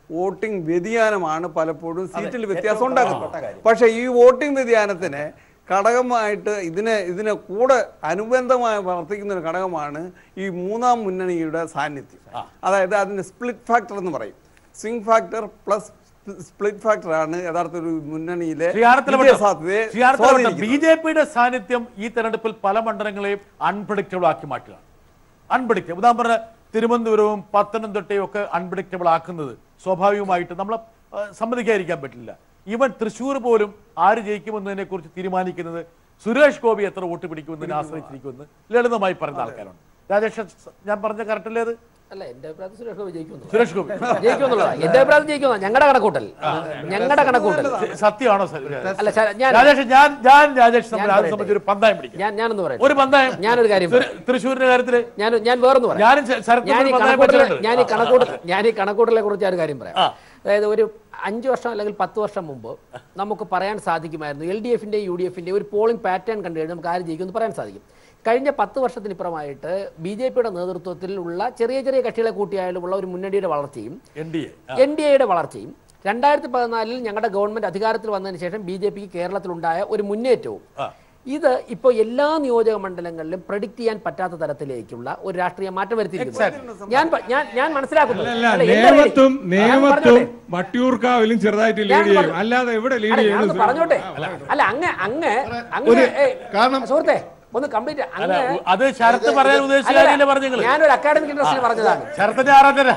വോട്ടിംഗ് വ്യതിയാനമാണ് പലപ്പോഴും സീറ്റിൽ വ്യത്യാസം ഉണ്ടാക്കുന്നത് പക്ഷേ ഈ വോട്ടിംഗ് വ്യതിയാനത്തിന് ഘടകമായിട്ട് ഇതിനെ ഇതിനെ കൂടെ അനുബന്ധമായി വർത്തിക്കുന്ന ഒരു ഘടകമാണ് ഈ മൂന്നാം മുന്നണിയുടെ സാന്നിധ്യം അതായത് അതിന് സ്പ്ലിറ്റ് ഫാക്ടർ എന്ന് പറയും swing factor plus split factor ആണ് യഥാർത്ഥ ഒരു മുന്നണിയിലെ വിജയസാധ്യതയെ ബി സ്വാധീനിക്കുന്നത്. ജെ പിയുടെ സാന്നിധ്യം ഈ തെരഞ്ഞെടുപ്പിൽ പല മണ്ഡലങ്ങളെയും അൺപ്രഡിക്റ്റബിൾ ആക്കി മാറ്റുക അൺപ്രഡിക്റ്റബിൾ ഉദാഹരണം തിരുവനന്തപുരവും പത്തനംതിട്ടയും ഒക്കെ അൺപ്രഡിക്റ്റബിൾ ആക്കുന്നത് സ്വാഭാവികമായിട്ട് നമ്മൾ സമ്മതിക്കാതിരിക്കാൻ പറ്റില്ല ഈവൻ തൃശ്ശൂർ പോലും ആര് ജയിക്കുമെന്നതിനെ കുറിച്ച് തീരുമാനിക്കുന്നത് സുരേഷ് ഗോപി എത്ര വോട്ട് പിടിക്കുമെന്നതിനെ ആശ്രയിച്ചിരിക്കുമെന്ന് ലളിതമായി പറയുന്ന ആൾക്കാരുണ്ട് രാജേഷ് ഞാൻ പറഞ്ഞ കറക്റ്റല്ലേ അത് അല്ല എന്റെ അഭിപ്രായത്തിൽ സുരേഷ് ഗോപി ജയിക്കുമെന്നുള്ളതാ. സുരേഷ് ഗോപി ജയിക്കുമെന്നുള്ളതാ എന്റെ അഭിപ്രായത്തിൽ ജയിക്കുന്ന ഞങ്ങളുടെ കണക്കൂട്ടൽ ഞങ്ങളുടെ കണക്കൂട്ടൽ സത്യമാണോ സർ? അല്ല സാർ, ഞാൻ രാജേഷ് ഞാൻ ഞാൻ രാജേഷ് തമ്മിൽ ഞാൻ ആദ്യം പറയട്ടെ. സംബന്ധിച്ച് ഒരു പന്തായം പിടിക്കും ഞാൻ ഞാനൊന്ന് പറയാം ഒരു പന്തായം ഞാനൊരു കാര്യം തൃ- തൃശ്ശൂരിന്റെ കാര്യത്തില് ഞാൻ ഞാൻ വേറൊന്ന് പറയാം ഞാനും ശ- ശരത്തും ഞാൻ ഈ ഒരു പന്തായം കണക്കൂട്ടലെ വെച്ചിട്ടുണ്ട്. ഞാൻ ഈ കണക്കൂട്ടൽ ഞാൻ ഈ കണക്കൂട്ടലെ കുറിച്ച് ഒരു കാര്യം പറയാം ആ. അതായത് ഒരു അഞ്ച് വർഷം അല്ലെങ്കിൽ പത്ത് വർഷം മുമ്പ് നമുക്ക് പറയാൻ സാധിക്കുമായിരുന്നു എൽ ഡി എഫിന്റെ യു ഡി എഫിന്റെ ഒരു പോളിംഗ് പാറ്റേൺ കണ്ടു കഴിഞ്ഞാൽ നമുക്ക് ആര് ജയിക്കുമെന്ന് പറയാൻ സാധിക്കും കഴിഞ്ഞ പത്ത് വർഷത്തിനിപ്പുറമായിട്ട് ബി ജെ പിയുടെ നേതൃത്വത്തിലുള്ള ചെറിയ ചെറിയ കക്ഷികളെ കൂട്ടിയായാലുമുള്ള ഒരു മുന്നണിയുടെ വളർച്ചയും N D A N D എയുടെ വളർച്ചയും രണ്ടായിരത്തി പതിനാലിൽ ഞങ്ങളുടെ ഗവൺമെന്റ് അധികാരത്തിൽ വന്നതിന് ശേഷം ബി ജെ പിക്ക് കേരളത്തിലുണ്ടായ ഒരു മുന്നേറ്റവും ഇത് ഇപ്പോൾ എല്ലാ നിയോജക മണ്ഡലങ്ങളിലും പ്രഡിക്റ്റ് ചെയ്യാൻ പറ്റാത്ത തരത്തിലേക്കുള്ള ഒരു രാഷ്ട്രീയ മാറ്റം വരുത്തിയിരിക്കുന്നു ഞാൻ പ- ഞാൻ ഞാൻ മനസ്സിലാക്കുന്നു അല്ല അല്ല, എന്റെ നേമത്തും പേര്- ഞാൻ നേമത്തും പറഞ്ഞോട്ടെ. വട്ടിയൂർക്കാവിലും ചെറുതായിട്ട് ഞാൻ ലീഡ് ചെയ്യും പറഞ്ഞു. അല്ലാതെ എവിടെ ലീഡ് അല്ല, ഞാനൊന്ന് ചെയ്യുന്നത് പറഞ്ഞോട്ടെ അല്ല അങ്ങ് അങ്ങ് അങ്ങ് ഏയ്, സുഹൃത്തെ ഒന്ന് കംപ്ലീറ്റ് അല്ല, അത് ശരത്ത് പറയാൻ ഉദ്ദേശിച്ച കാര്യമല്ലേ പറഞ്ഞു നിങ്ങള്? ഞാനൊരു അക്കാഡമിക് ഇൻട്രസ്റ്റിൽ പറഞ്ഞതാണ് ശരത്തിന്റെ ആരാധന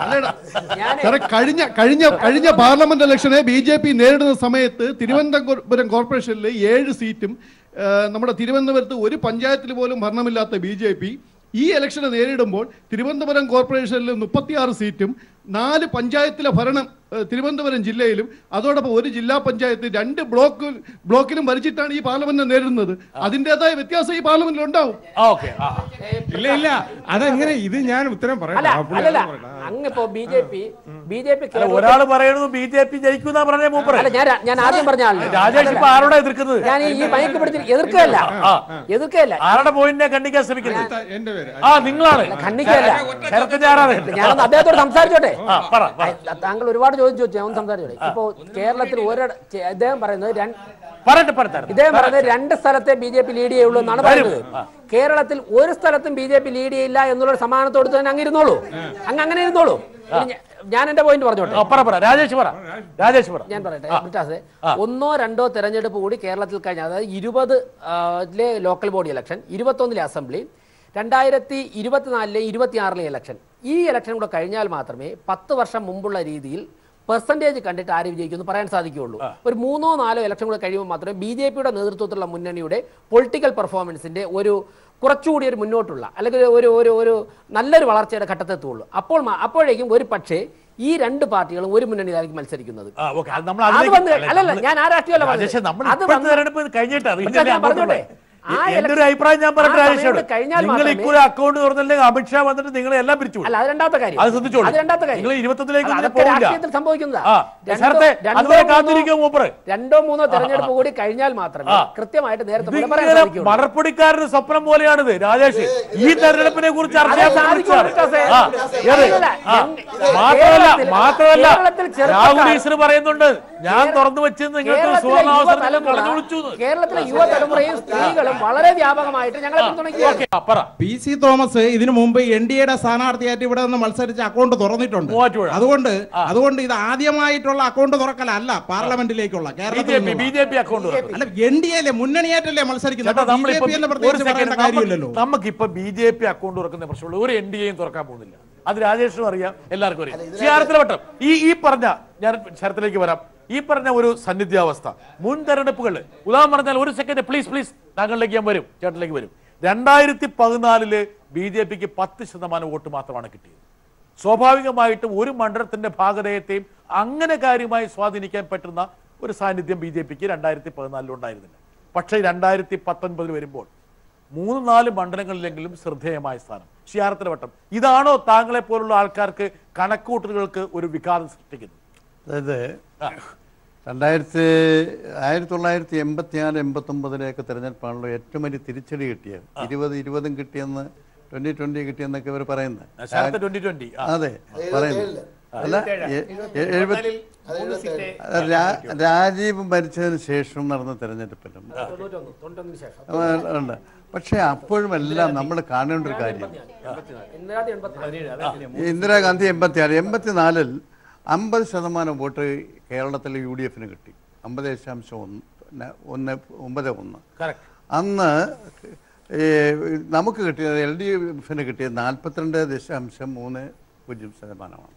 ഞാൻ സാറേ കഴിഞ്ഞ കഴിഞ്ഞ കഴിഞ്ഞ പാർലമെന്റ് ഇലക്ഷനെ ബി ജെ പി നേരിടുന്ന സമയത്ത് തിരുവനന്തപുരം കോർപ്പറേഷനിൽ ഏഴ് സീറ്റും ആ, നമ്മുടെ തിരുവനന്തപുരത്ത് ഒരു പഞ്ചായത്തിൽ പോലും ഭരണമില്ലാത്ത ബി ജെ പി ഈ ഇലക്ഷനെ നേരിടുമ്പോൾ തിരുവനന്തപുരം കോർപ്പറേഷനിൽ മുപ്പത്തിയാറ് സീറ്റും നാല് പഞ്ചായത്തിലെ ഭരണം ആ, തിരുവനന്തപുരം ജില്ലയിലും അതോടൊപ്പം ഒരു ജില്ലാ പഞ്ചായത്ത് രണ്ട് ബ്ലോക്ക് ബ്ലോക്കിലും ഭരിച്ചിട്ടാണ് ഈ പാർലമെന്റിനെ നേരിടുന്നത് അതിൻ്റെതായ വ്യത്യാസം ഈ പാർലമെന്റിൽ ഉണ്ടാവും ഇല്ല ഇല്ല അതെങ്ങനെ ഇത് ഞാൻ ഉത്തരം അല്ല പറയട്ടെ ആ പുള്ളി അല്ലല്ല അത് പറയട്ടെ. അങ്ങ് ഇപ്പോ B J P B J P ഒരാൾ പറയുന്നത് ബി ജെ പി ജയിക്കുന്ന പറഞ്ഞ മൂപ്പർ അല്ല ഞാൻ ഞാൻ ആദ്യം പറഞ്ഞ ആളാണ് രാജേഷ് ഇപ്പൊ ആരോടാ എതിർക്കുന്നത് ഞാൻ ഈ- ഈ മയക്കപ്പെടുത്തി എതിർക്കുകയല്ല എതിർക്കുകയല്ല ആരുടെ പോയിന്റിനെ ഖണ്ഡിക്കാൻ ശ്രമിക്കുന്നത് എന്റെ പേര് ആ നിങ്ങളാണ് ഖണ്ഡിക്കുകയല്ല ശരത്തിന്റെ ആരാധന ഞാനൊന്ന് അദ്ദേഹത്തോട് സംസാരിച്ചോട്ടെ ആ, പറ, പറ. താങ്കൾ ഒരുപാട് ചോദ്യം ചോദിച്ചു ഞാൻ ഒന്ന് സംസാരിച്ചോട്ടെ ഇപ്പോ കേരളത്തിൽ ഒരിട ചെ- അദ്ദേഹം പറയുന്നത് രണ്ട് പറയട്ടെ പറയട്ടെ ഇദ്ദേഹം പറയുന്നത് രണ്ട് സ്ഥലത്തെ ബി ജെ പി ലീഡ് ചെയ്യുള്ളൂ എന്നാണ് പറയുന്നത് കേരളത്തിൽ ഒരു സ്ഥലത്തും ബി ജെ പി ലീഡ് ചെയ്യില്ല എന്നുള്ള ഒരു സമാനത്തോട് തന്നെ അങ്ങ് ഇരുന്നോളൂ അങ്ങ് അങ്ങനെ ഇരുന്നോളൂ ഇനി ഞാ- ഞാൻ എന്റെ പോയിന്റ് പറഞ്ഞോട്ടെ ആ, പറ പറ രാജേഷ് പറ രാജേഷ് പറ ഞാൻ പറയട്ടെ ബ്രിട്ടാസെ ഒന്നോ രണ്ടോ തെരഞ്ഞെടുപ്പ് കൂടി കേരളത്തിൽ കഴിഞ്ഞ അതായത് ഇരുപത് ലെ ലോക്കൽ ബോഡി ഇലക്ഷൻ ഇരുപത്തൊന്നിലെ അസംബ്ലി രണ്ടായിരത്തി ഇരുപത്തിനാലിലെ ഇരുപത്തിയാറിലെ ഇലക്ഷൻ ഈ ഇലക്ഷൻ കൂടെ കഴിഞ്ഞാൽ മാത്രമേ പത്ത് വർഷം മുമ്പുള്ള രീതിയിൽ പെർസെൻറ്റേജ് കണ്ടിട്ട് ആര് വിജയിക്കുമെന്ന് പറയാൻ സാധിക്കുകയുള്ളൂ ഒരു മൂന്നോ നാലോ ഇലക്ഷൻ കൂടെ കഴിയുമ്പോൾ മാത്രമേ ബി ജെ പിയുടെ നേതൃത്വത്തിലുള്ള മുന്നണിയുടെ പൊളിറ്റിക്കൽ പെർഫോമൻസിന്റെ ഒരു കുറച്ചുകൂടി ഒരു മുന്നോട്ടുള്ള അല്ലെങ്കിൽ ഒരു ഒരു ഒരു നല്ലൊരു വളർച്ചയുടെ ഘട്ടത്തെത്തുള്ളൂ അപ്പോൾ മാ- അപ്പോഴേക്കും ഒരു പക്ഷേ ഈ രണ്ട് പാർട്ടികളും ഒരു മുന്നണിയിലായിരിക്കും മത്സരിക്കുന്നത് ആ, ഓക്കേ. അത് നമ്മൾ അത് അതിലേക്ക് വന്ന് അല്ല, അല്ലല്ല നമ്മള് ഞാൻ ആ രാഷ്ട്രീയമല്ല പറഞ്ഞത്. രാജേഷ് നമ്മൾ അത് ഇപ്പോഴത്തെ വന്ന് തെരഞ്ഞെടുപ്പ് കഴിഞ്ഞിട്ട് അത് പക്ഷേ ഞാൻ അങ്ങോട്ടുള്ള. പറഞ്ഞോട്ടെ, ആ എ- എന്റെ ഒരു election- അഭിപ്രായം ഞാൻ പറയട്ടെ ആ സമയം രാജേഷോട് കൂടെ കഴിഞ്ഞാൽ നിങ്ങൾ മാത്രമേ- ഇക്കുറി അക്കൗണ്ട് തുറന്നില്ലെങ്കിൽ അമിത്ഷാ വന്നിട്ട് നിങ്ങളെ എല്ലാം പിരിച്ചു അല്ല അത് രണ്ടാമത്തെ കാര്യം അത് ശ്രദ്ധിച്ചോളൂ അത് രണ്ടാമത്തെ കാര്യം നിങ്ങൾ ഇരുപത്തൊന്നിലേക്ക് അല്ല, ഒന്നും അതൊക്കെ പോവില്ല രാഷ്ട്രീയത്തിൽ സംഭവിക്കുന്നതാ ആ രണ്ടോ- ശരത്തെ രണ്ടോ അതുവരെ മൂന്നോ- കാത്തിരിക്കുക മൂപ്പറ് രണ്ടോ മൂന്നോ തെരഞ്ഞെടുപ്പ് കൂടി കഴിഞ്ഞാൽ മാത്രമേ ആ. കൃത്യമായിട്ട് നേരത്തെ പോലെ പറയാൻ ഇതിങ്ങനെ സാധിക്കുകയുള്ളൂ. മണർപ്പൊടിക്കാരന്റെ സ്വപ്നം പോലെയാണിത് രാജേഷ് ഈ തെരഞ്ഞെടുപ്പിനെ കുറിച്ച് ചർച്ച അത് ചെയ്യാൻ സാധിക്കും, വിളിച്ചതാണ്. വിശ്വാസേ. ആ, ഏത്? അല്ലല്ല, ആ. ഞങ്ങ- മാത്രമല്ല കേരളത്തിൽ- മാത്രമല്ല കേരളത്തിൽ ചെറുപ്പക്കാർ- രാഹുൽ ഈശ്വർ പറയുന്നുണ്ട് ഞാൻ തുറന്നു വെച്ചത് നിങ്ങൾക്ക് കേരളത്തിലെ സുവർണാവസരം യുവതലമുറ- കളഞ്ഞു വിളിച്ചു കേരളത്തിലെ യുവതലമുറയും സ്ത്രീകളും വളരെ വ്യാപകമായിട്ട് ഞങ്ങളെ പിന്തുണയ്ക്കുകയാണ് പറ പി സി തോമസ് ഇതിനു മുമ്പ് എൻ ഡി എയുടെ സ്ഥാനാർത്ഥിയായിട്ട് ഇവിടെ നിന്ന് മത്സരിച്ച് അക്കൗണ്ട് തുറന്നിട്ടുണ്ട് മൂവാറ്റുപുഴ. അതുകൊണ്ട് അതുകൊണ്ട് ഇത് ആദ്യമായിട്ടുള്ള അക്കൗണ്ട് തുറക്കലല്ല പാർലമെന്റിലേക്കുള്ള ബി കേരളത്തിൽ ജെ പി നിന്നുള്ള. ബി ജെ പി അക്കൗണ്ട് തുറക്കും. അല്ല എൻ ഡി എല്ലേ മുന്നണിയായിട്ടല്ലേ മത്സരിക്കുന്നത് ചേട്ടാ ബി ജെ നമ്മളിപ്പോ പി എന്ന് ഒരു പ്രത്യേകിച്ച് സെക്കൻഡ് പറയേണ്ട കാര്യമില്ലല്ലോ നമുക്കിപ്പോ ബി ജെ പി അക്കൗണ്ട് തുറക്കുന്ന പ്രശ്നമുള്ള ഒരു എൻ ഡി എയും തുറക്കാൻ പോകുന്നില്ല അത് രാജേഷിനും അറിയാം എല്ലാവർക്കും അറിയാം ശരത്തിലെ വട്ടം ഈ ഈ പറഞ്ഞ ഞാൻ ശരത്തിലേക്ക് വരാം ഈ പറഞ്ഞ ഒരു സന്നിധ്യാവസ്ഥ മുൻ തെരഞ്ഞെടുപ്പുകൾ ഉദാഹരണം പറഞ്ഞാൽ ഒരു സെക്കൻഡ് പ്ലീസ് പ്ലീസ് താങ്കളിലേക്ക് ഞാൻ വരും ചേട്ടനിലേക്ക് വരും രണ്ടായിരത്തി പതിനാലില് ബി ജെ പിക്ക് പത്ത് ശതമാനം വോട്ട് മാത്രമാണ് കിട്ടിയത് സ്വാഭാവികമായിട്ടും ഒരു മണ്ഡലത്തിന്റെ ഭാഗതയെയും അങ്ങനെ കാര്യമായി സ്വാധീനിക്കാൻ പറ്റുന്ന ഒരു സാന്നിധ്യം ബി ജെ പിക്ക് രണ്ടായിരത്തി പതിനാലിൽ ഉണ്ടായിരുന്നില്ല പക്ഷേ രണ്ടായിരത്തി പത്തൊൻപതിൽ വരുമ്പോൾ മൂന്ന് നാല് മണ്ഡലങ്ങളിലെങ്കിലും ശ്രദ്ധേയമായ സ്ഥാനം ഷിയാറത്തിലെ വട്ടം ഇതാണോ താങ്കളെ പോലുള്ള ആൾക്കാർക്ക് കണക്കൂട്ടലുകൾക്ക് ഒരു വികാരം സൃഷ്ടിക്കുന്നത് അതായത് രണ്ടായിരത്തി ആയിരത്തി തൊള്ളായിരത്തി എൺപത്തി നാല് എൺപത്തി ഒമ്പതിലേക്ക് തെരഞ്ഞെടുപ്പാണല്ലോ ഏറ്റവും വലിയ തിരിച്ചടി കിട്ടിയത് ഇരുപത് ഇരുപതും കിട്ടിയെന്ന് ട്വന്റി ട്വന്റി കിട്ടിയെന്നൊക്കെ ഇവർ പറയുന്നത് ശരത്ത് 2020, ആ. അതെ പറയുന്നത് അല്ല എ- എ- എഴുപത്തി അത് രാ- രാജീവ് മരിച്ചതിന് ശേഷം നടന്ന തെരഞ്ഞെടുപ്പിലും തൊണ്ണൂറ്റൊന്ന് തൊണ്ണൂറ്റൊന്നിന് ശേഷം ആ, ഉണ്ട് പക്ഷേ അപ്പോഴും എല്ലാം നമ്മൾ കാണേണ്ട ഒരു കാര്യം ഇന്ദിരാഗാന്ധി എൺപത്തി ഇന്ദിരാഗാന്ധി എൺപത്തിയാറ് എൺപത്തിനാലിൽ അമ്പത് ശതമാനം വോട്ട് കേരളത്തിൽ യു ഡി എഫിന് കിട്ടി അമ്പത് ദശാംശം ഒന്ന് ന- ഒന്ന് ഒമ്പത് ഒന്ന് Correct. അന്ന് ഈ നമുക്ക് കിട്ടിയത് എൽ ഡി എഫിന് കിട്ടിയത് നാൽപ്പത്തിരണ്ട് ദശാംശം മൂന്ന് പൂജ്യം ശതമാനമാണ്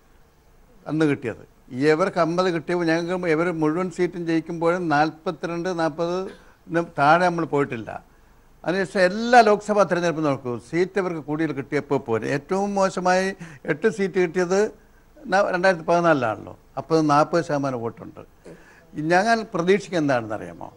അന്ന് കിട്ടിയത് ഇവർക്ക് അമ്പത് കിട്ടിയപ്പോൾ ഞങ്ങൾക്ക് ഇവർ മുഴുവൻ സീറ്റും ജയിക്കുമ്പോഴും നാൽപ്പത്തിരണ്ട് നാൽപ്പത് താഴെ നമ്മൾ പോയിട്ടില്ല അതിനുശേഷം എല്ലാ ലോക്സഭാ തെരഞ്ഞെടുപ്പും നോക്കൂ സീറ്റ് ഇവർക്ക് കൂടുതൽ കിട്ടിയപ്പോൾ പോരെ ഏറ്റവും മോശമായി എട്ട് സീറ്റ് കിട്ടിയത് ന- രണ്ടായിരത്തി പതിനാലിലാണല്ലോ അപ്പോൾ നാൽപ്പത് ശതമാനം വോട്ടുണ്ട് ഞങ്ങൾ പ്രതീക്ഷിക്കുക എന്താണെന്ന് അറിയാമോ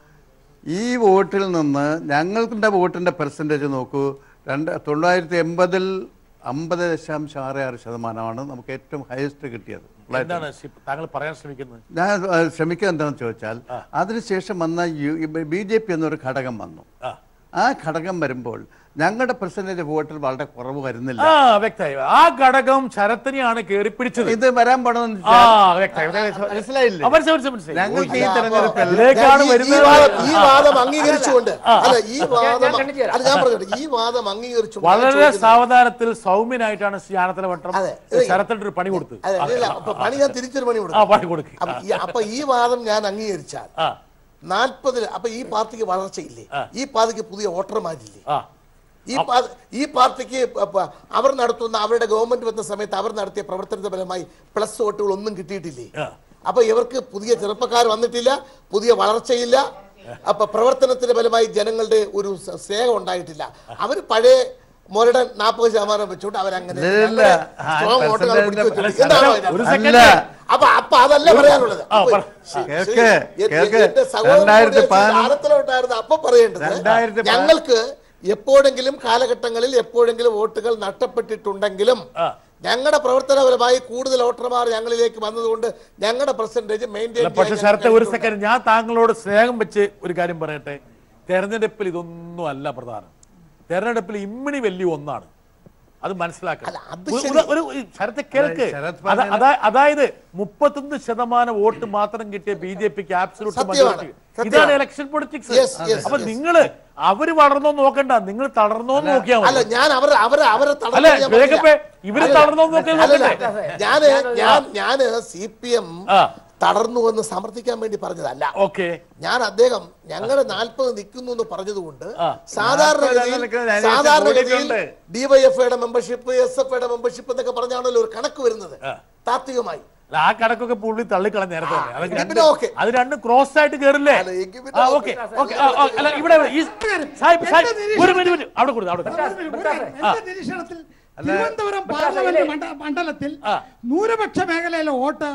ഈ വോട്ടിൽ നിന്ന് ഞങ്ങളുടെ വോട്ടിൻ്റെ പെർസെൻറ്റേജ് നോക്കൂ രണ്ട് തൊള്ളായിരത്തി എൺപതിൽ അമ്പത് ദശാംശം ആറ് ആറ് ശതമാനമാണ് നമുക്ക് ഏറ്റവും ഹയസ്റ്റ് കിട്ടിയത് എന്താണ് ശി- താങ്കൾ പറയാൻ ശ്രമിക്കുന്നത് ഞാൻ ആ, ശ്രമിക്കുക എന്താണെന്ന് ചോദിച്ചാൽ അതിനുശേഷം വന്ന ബി ജെ പി എന്നൊരു ഘടകം വന്നു ആ ഘടകം വരുമ്പോൾ ഞങ്ങളുടെ പെർസെൻറ്റേജ് വോട്ടിൽ വളരെ കുറവ് വരുന്നില്ല ആ വ്യക്തമായി ആ ഘടകം ശരത്തിനെയാണ് കയറി പിടിച്ചത് ഇത് വരാൻ പോണെന്ന് ആ വെച്ചാൽ- വ്യക്തമായി മനസ്സിലായില്ലേ ആ, മനസ്സിലായി, മനസ്സിലായി, മനസ്സിലായി. ഞങ്ങൾക്ക് ഈ ഓ, തെരഞ്ഞെടുപ്പിൽ ഇതിലേക്കാണ് ഈ- ഈ വരുന്നത് വാദം- ഈ ആ. വാദം അംഗീകരിച്ചുകൊണ്ട് അല്ല ഈ വാദം ഞാൻ കണ്ടിച്ചു തരാം. അല്ല ഞാൻ പറഞ്ഞോട്ടെ ഈ വാദം അംഗീകരിച്ചുകൊണ്ട് വളരെ ചോദിക്കുന്നത്- സാവധാനത്തിൽ സൗമ്യനായിട്ടാണ് ജ്ഞാനത്തിലെ വട്ടം അതെ, ഇത് ശരത്തിന്റെ ഒരു പണി കൊടുത്ത് അതെ, ഇല്ല, അപ്പൊ പണി ഞാൻ തിരിച്ചൊരു പണി ആ കൊടുക്കും പണി കൊടുക്കുക അപ്പൊ ഈ- അപ്പൊ ഈ വാദം ഞാൻ അംഗീകരിച്ചാൽ ആ നാൽപ്പതിൽ അപ്പൊ ഈ പാർട്ടിക്ക് വളർച്ചയില്ലേ ഈ പാർട്ടിക്ക് പുതിയ വോട്ടർമാരില്ലേ ആ ഈ പാ- ഈ പാർട്ടിക്ക് പ- പ- അവർ നടത്തുന്ന അവരുടെ ഗവൺമെന്റ് വന്ന സമയത്ത് അവർ നടത്തിയ പ്രവർത്തനത്തിന്റെ ഫലമായി പ്ലസ് വോട്ടുകൾ ഒന്നും കിട്ടിയിട്ടില്ലേ അപ്പൊ ഇവർക്ക് പുതിയ ചെറുപ്പക്കാർ വന്നിട്ടില്ല പുതിയ വളർച്ചയില്ല അപ്പൊ പ്രവർത്തനത്തിന്റെ ഫലമായി ജനങ്ങളുടെ ഒരു സ- സ്നേഹം ഉണ്ടായിട്ടില്ല അവർ പഴയ മുരടൻ നാൽപ്പത് ശതമാനം വെച്ചുകൊണ്ട് അവരങ്ങനെ ഇല്ല, ആ സ്ട്രോങ് വോട്ടുകൾ percentage പിടിച്ചു വെച്ചു. അല്ല, എന്താണോ ഒരു ഇതിനകത്ത്? സെക്കൻഡ് അപ്പൊ അപ്പൊ അതല്ല പറയാനുള്ളത് ആ, അപ്പൊ പറ. ശരി, കേൾക്ക്, ശരി. കേൾക്ക്. എന്റെ സഹോദരൻ രണ്ടായിരത്തി കൂടെ പതിനൊന്ന് ആലത്തലോട്ടായിരുന്നു അപ്പൊ പറയേണ്ടത് രണ്ടായിരത്തി പതിനൊന്ന് ഞങ്ങൾക്ക് എപ്പോഴെങ്കിലും കാലഘട്ടങ്ങളിൽ എപ്പോഴെങ്കിലും വോട്ടുകൾ നഷ്ടപ്പെട്ടിട്ടുണ്ടെങ്കിലും ഞങ്ങളുടെ പ്രവർത്തനപരമായി കൂടുതൽ വോട്ടർമാർ ഞങ്ങളിലേക്ക് വന്നതുകൊണ്ട് ഞങ്ങളുടെ പെർസെന്റേജ് മെയിൻറ്റെയിൻ അല്ല, പക്ഷെ ശരത്തെ ഒരു സെക്കൻഡ് ഞാൻ താങ്കളോട് സ്നേഹം വെച്ച് ഒരു കാര്യം പറയട്ടെ തെരഞ്ഞെടുപ്പിൽ ഇതൊന്നും അല്ല പ്രധാനം തെരഞ്ഞെടുപ്പിൽ ഇമ്മിണി വലിയ ഒന്നാണ് അത് മനസ്സിലാക്കണം അത് ഒരു- ശരി. ഒരു- ഒരു ശരത്ത് കേൾക്ക് ശരത് അത- അതാ- അതായത് മുപ്പത്തൊന്ന് ശതമാനം വോട്ട് മാത്രം കിട്ടിയ ബി ജെ പിക്ക് ആബ്സലൂട്ട് സത്യമാണ്. ഇതാണ് സത്യമാണ്. ഇലക്ഷൻ പൊളിറ്റിക്സ് Yes, yes, അപ്പൊ yes. നിങ്ങള് അവര് വളർന്നോ നോക്കണ്ട നിങ്ങൾ തളർന്നോ നോക്കിയാ അല്ല മതി ഞാൻ അവർ അവരെ അവരെ അല്ല തടസ്സം ഞാൻ വേഗപ്പേ പറഞ്ഞില്ല. ഇവര് അല്ല, തളർന്നോ നോക്കിയാ അല്ലല്ല, നോക്കട്ടെ ഞാന് ഞാൻ ഞാന് സി പി എം ആ. തളർന്നു എന്ന് സമർത്ഥിക്കാൻ വേണ്ടി പറഞ്ഞതല്ല ഓക്കെ ഞാൻ അദ്ദേഹം ഞങ്ങളുടെ നാൽപ്പത് നിൽക്കുന്നു എന്ന് പറഞ്ഞതുകൊണ്ട് ആ. സാധാരണഗതിയിൽ നിൽക്കുന്നത് അതിനകത്ത് സാധാരണഗതിയിൽ കൂടിയിട്ടുണ്ട്. ഡിവൈഎഫ്ഐയുടെ മെമ്പർഷിപ്പ് എസ് എഫ് ഐയുടെ മെമ്പർഷിപ്പ് എന്നൊക്കെ പറഞ്ഞാണല്ലോ ഒരു കണക്ക് വരുന്നത് താത്വികമായി അല്ല, ആ കണക്കൊക്കെ പുള്ളി തള്ളിക്കള നേരത്തെ തന്നെ. അത് എങ്കിൽ രണ്ട് പിന്നെ ഓക്കേ. അത് രണ്ട് ക്രോസ് ആയിട്ട് കേറില്ലേ അല്ല, എങ്കിൽ പിന്നെ ആ ഓക്കേ. ഓക്കെ ഓക്കെ ആ, ആ, അല്ല ഇവിടെ ഈ സാഹിബ് സാഹിബ് ഒരു മിനിറ്റ് മിനിറ്റ് അവിടെ കൊടുത്തു അവിടെ കൊടുത്തു. എന്റെ നിരീക്ഷണത്തിൽ തിരുവനന്തപുരം പാർലമെന്റ് മണ്ഡ- മണ്ഡലത്തിൽ ന്യൂനപക്ഷ മേഖലയിലെ വോട്ട്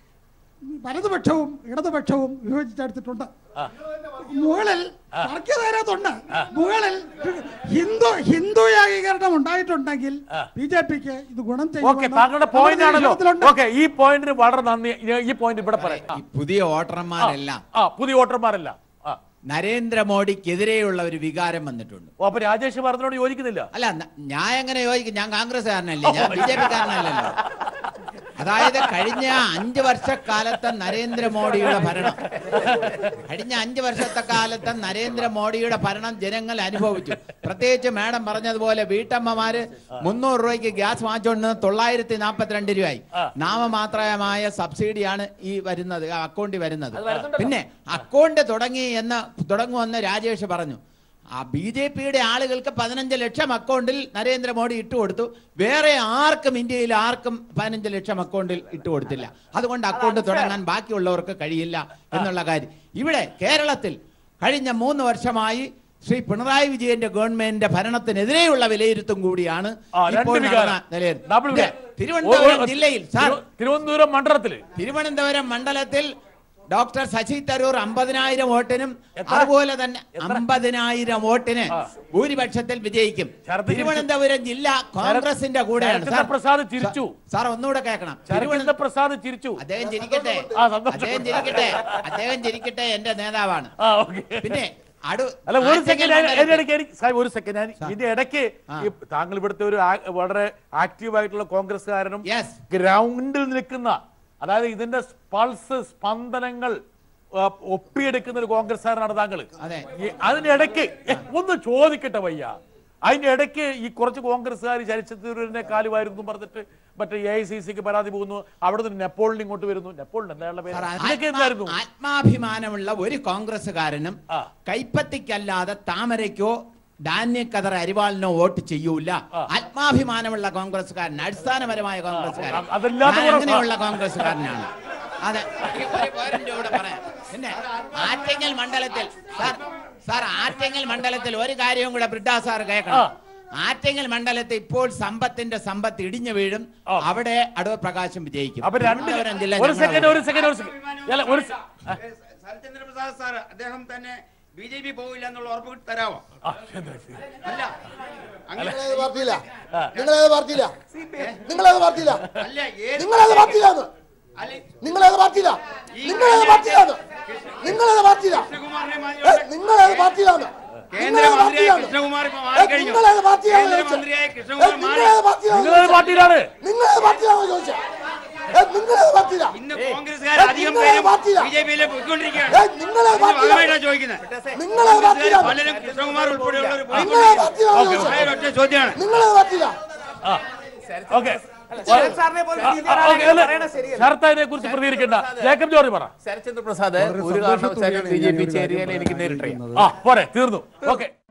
വലതുപക്ഷവും ഇടതുപക്ഷവും വിഭജിച്ചെടുത്തിട്ടുണ്ട് മുകളിൽ വർഗീയതരത്തുണ്ട് മുകളിൽ ഹിന്ദു ഹിന്ദു ഏകീകരണം ഉണ്ടായിട്ടുണ്ടെങ്കിൽ ബി ജെ പിക്ക് ഇത് ഗുണം ഓക്കെ ചെയ്യുമെന്ന് താങ്കളുടെ നമ്മുടെ പോയിന്റ് ആണല്ലോ നിരീക്ഷണത്തിലുണ്ട്. ഓക്കെ ഈ പോയിന്റിന് വളരെ നന്ദി ഈ- ഈ പോയിന്റ് ഇവിടെ പറയാം ഈ പുതിയ വോട്ടർമാരെല്ലാം ആ പുതിയ വോട്ടർമാരല്ല ആ നരേന്ദ്രമോദിക്കെതിരെയുള്ള ഒരു വികാരം വന്നിട്ടുണ്ട് ഓ അപ്പൊ രാജേഷ് പറഞ്ഞോട് യോജിക്കുന്നില്ല അല്ല ന- ഞാൻ എങ്ങനെ യോജിക്കും ഞാൻ കോൺഗ്രസ്സുകാരനല്ലേ ഞാൻ ബി ജെ പിക്കാരനല്ലല്ലോ അതായത് കഴിഞ്ഞ അഞ്ച് വർഷക്കാലത്തെ നരേന്ദ്രമോദിയുടെ ഭരണം കഴിഞ്ഞ അഞ്ച് വർഷത്തെ കാലത്തെ നരേന്ദ്രമോദിയുടെ ഭരണം ജനങ്ങൾ അനുഭവിച്ചു പ്രത്യേകിച്ച് മാഡം പറഞ്ഞതുപോലെ വീട്ടമ്മമാര് മുന്നൂറ് രൂപയ്ക്ക് ഗ്യാസ് വാങ്ങിച്ചുകൊണ്ടിരുന്നത് തൊള്ളായിരത്തി നാൽപ്പത്തിരണ്ട് രൂപയായി നാമമാത്രമായ സബ്സിഡിയാണ് ഈ വരുന്നത് ആ അക്കൗണ്ടിൽ വരുന്നത് പിന്നെ അക്കൗണ്ട് തുടങ്ങി എന്ന് തുടങ്ങുമെന്ന് രാജേഷ് പറഞ്ഞു ആ ബി ജെ പിയുടെ ആളുകൾക്ക് പതിനഞ്ച് ലക്ഷം അക്കൗണ്ടിൽ നരേന്ദ്രമോദി ഇട്ടുകൊടുത്തു വേറെ ആർക്കും ഇന്ത്യയിൽ ആർക്കും പതിനഞ്ച് ലക്ഷം അക്കൗണ്ടിൽ ഇട്ടുകൊടുത്തില്ല അതുകൊണ്ട് അക്കൗണ്ട് തുടങ്ങാൻ ബാക്കിയുള്ളവർക്ക് കഴിയില്ല എന്നുള്ള കാര്യം ഇവിടെ കേരളത്തിൽ കഴിഞ്ഞ മൂന്ന് വർഷമായി ശ്രീ പിണറായി വിജയന്റെ ഗവൺമെന്റിന്റെ ഭരണത്തിനെതിരെയുള്ള വിലയിരുത്തും കൂടിയാണ് ആ, രണ്ട് ഇപ്പോൾ വികാരം. നടന്ന നിലയിൽ ഡബിൾ ഇത് വികാരം. തിരുവനന്തപുരം ഓ, ഓ, ജില്ലയിൽ സാർ തിരു- തിരുവനന്തപുരം മണ്ഡലത്തില് തിരുവനന്തപുരം മണ്ഡലത്തിൽ ഡോക്ടർ ശശി തരൂർ അമ്പതിനായിരം വോട്ടിനും അതുപോലെ തന്നെ അമ്പതിനായിരം വോട്ടിന് ഭൂരിപക്ഷത്തിൽ വിജയിക്കും ശരത് തിരുവനന്തപുരം ജില്ല കോൺഗ്രസിന്റെ കൂടെയാണ് ശരത് സാർ. പ്രസാദ് ചിരിച്ചു. സാർ ഒന്നുകൂടെ കേൾക്കണം ശരത് പ്രസാദ് ചിരിച്ചു അദ്ദേഹം ചിരിക്കട്ടെ ആ, സന്തോഷം. അദ്ദേഹം ചിരിക്കട്ടെ അദ്ദേഹം ചിരിക്കട്ടെ എന്റെ നേതാവാണ് ആ ഓക്കെ പിന്നെ അടു അല്ല ഒരു ആറ്റിങ്ങൽ സെക്കൻഡ് അതിന്റെ മണ്ഡലത്തിൽ- ഇടയ്ക്ക് എനിക്ക് സാഹിബ് ഒരു സെക്കൻഡ് ഞാൻ ഇതിന്റെ ഇടയ്ക്ക് ഈ താങ്കൾ ഇവിടുത്തെ ഒരു ആ- വളരെ ആക്റ്റീവ് ആയിട്ടുള്ള കോൺഗ്രസ്സുകാരനും ഗ്രൗണ്ടിൽ നിൽക്കുന്ന അതായത് ഇതിന്റെ പൾസ് സ്പന്ദനങ്ങൾ ആ, ഒപ്പിയെടുക്കുന്ന ഒരു കോൺഗ്രസ്സുകാരനാണ് താങ്കൾ അതെ. ഈ അതിന്റെ ഇടയ്ക്ക് ഏ, ഒന്ന് ചോദിക്കട്ടെ വയ്യ അതിന്റെ ഇടയ്ക്ക് ഈ കുറച്ച് കോൺഗ്രസ്സുകാർ ചരിച്ചത്തൂരിനെ കാലുവായിരുന്നു പറഞ്ഞിട്ട് മറ്റേ എ ഐ സി സിക്ക് പരാതി പോകുന്നു അവിടെ നിന്ന് നെപ്പോളിയൻ ഇങ്ങോട്ട് വരുന്നു നെപ്പോളിയൻ എന്തായുള്ള പേര് ഇതൊക്കെ എന്തായിരുന്നു ആത്മാഭിമാനമുള്ള ഒരു കോൺഗ്രസ്സുകാരനും കൈപ്പത്തിക്കല്ലാതെ താമരയ്ക്കോ ധാന്യക്കതർ അരിവാളിനോ വോട്ട് ചെയ്യൂല ആത്മാഭിമാനമുള്ള കോൺഗ്രസ്സുകാരൻ അടിസ്ഥാനപരമായ കോൺഗ്രസ്സുകാരൻ അതല്ലാത്ത ഞാൻ കുറെ- അങ്ങനെയുള്ള കോൺഗ്രസ്സുകാരനാണ് അതെ എനിക്ക് ഒരു പോയിന്റ് കൂടെ പറയാം പിന്നെ ആറ്റിങ്ങൽ മണ്ഡലത്തിൽ സാർ സാർ ആറ്റിങ്ങൽ മണ്ഡലത്തിൽ ഒരു കാര്യവും കൂടെ ബ്രിഡാ സാർ കേൾക്കണം ആറ്റിങ്ങൽ മണ്ഡലത്തിൽ ഇപ്പോൾ സമ്പത്തിന്റെ സമ്പത്ത് ഇടിഞ്ഞു വീഴും അവിടെ അടൂർ പ്രകാശം വിജയിക്കും അപ്പൊ രണ്ട് തിരുവനന്തപുരം ജില്ല ഒരു ഞങ്ങളുടെ സെക്കൻഡ് ഒരു സെക്കൻഡ് ഒരു സെക്കൻഡ് അല്ല ഒരു സെ- ആ. ശരത്ചന്ദ്രപ്രസാദ് സാർ അദ്ദേഹം തന്നെ ബി ജെ പി പോവില്ല എന്നുള്ള ഉറപ്പ് കിട്ടി തരാമോ അല്ല അങ്ങനെ നിങ്ങളേത് പാർട്ടിയില്ല നിങ്ങളേത് പാർട്ടിയില്ല നിങ്ങളേത് പാർട്ടിയില്ല അല്ല ഏത് നിങ്ങളേത് പാർട്ടിയിലാണ് നിങ്ങളേത് പാർട്ടിയില്ല നിങ്ങളേത് പാർട്ടിയിലാണ് നിങ്ങളേത് പാർട്ടിയില്ല ഏ, നിങ്ങളേത് പാർട്ടിയിലാണ് നിങ്ങളേത് കേന്ദ്രമന്ത്രിയായ പാർട്ടിയിലാണ് കൃഷ്ണകുമാർ ഇപ്പൊ ഏ, മാറിക്കഴിഞ്ഞു നിങ്ങളേത് പാർട്ടിയാണ് കേന്ദ്രമന്ത്രിയായ ചോദിച്ചത്? കൃഷ്ണകുമാർ ഏ, മാറി നിങ്ങളേത് പാർട്ടിയാണ് നിങ്ങളേത് പാർട്ടിയിലാണ് നിങ്ങളേത് പാർട്ടിയാണോ ചോദിച്ചത് ഏ, നിങ്ങളേത് പാർട്ടിയില്ല ഇന്ന് കോൺഗ്രസ്സുകാർ ഏ, അധികം നിങ്ങളേത് പേരും പാർട്ടിയില്ല ബി ജെ പിയിലേക്ക് പോയിക്കൊണ്ടിരിക്കുകയാണ് ഏ, നിങ്ങളേത് അതിന്റെ പാർട്ടിയിലാണ് ഭാഗമായിട്ടാണ് ചോദിക്കുന്നത് നിങ്ങളേത് കോൺഗ്രസ്സുകാർ പാർട്ടിയിലാണ് പലരും കൃഷ്ണകുമാർ ഉൾപ്പെടെയുള്ളവർ നിങ്ങളേത് പാർട്ടിയാണോ ഓക്കേ, ചോദിച്ചത് ഒറ്റ ചോദ്യമാണ് നിങ്ങളേത് പാർട്ടിയില്ല ഓക്കെ ശരത് സാറിനെ പോലെ രീതിയിലാണ് അങ്ങനെ പറയണത് ശരിയല്ല. ശരത്തതിനെ കുറിച്ച് പ്രതികരിക്കണ്ട ജേക്കബ് ജോർജ് പറ ശരത്ചന്ദ്ര പ്രസാദ് ഒരു കാരണവശാലും ബി ജെ പി ചേരുകയിൽ എനിക്ക് നേരിട്ടറിയാം ആ പോരെ തീർന്നു ഓക്കെ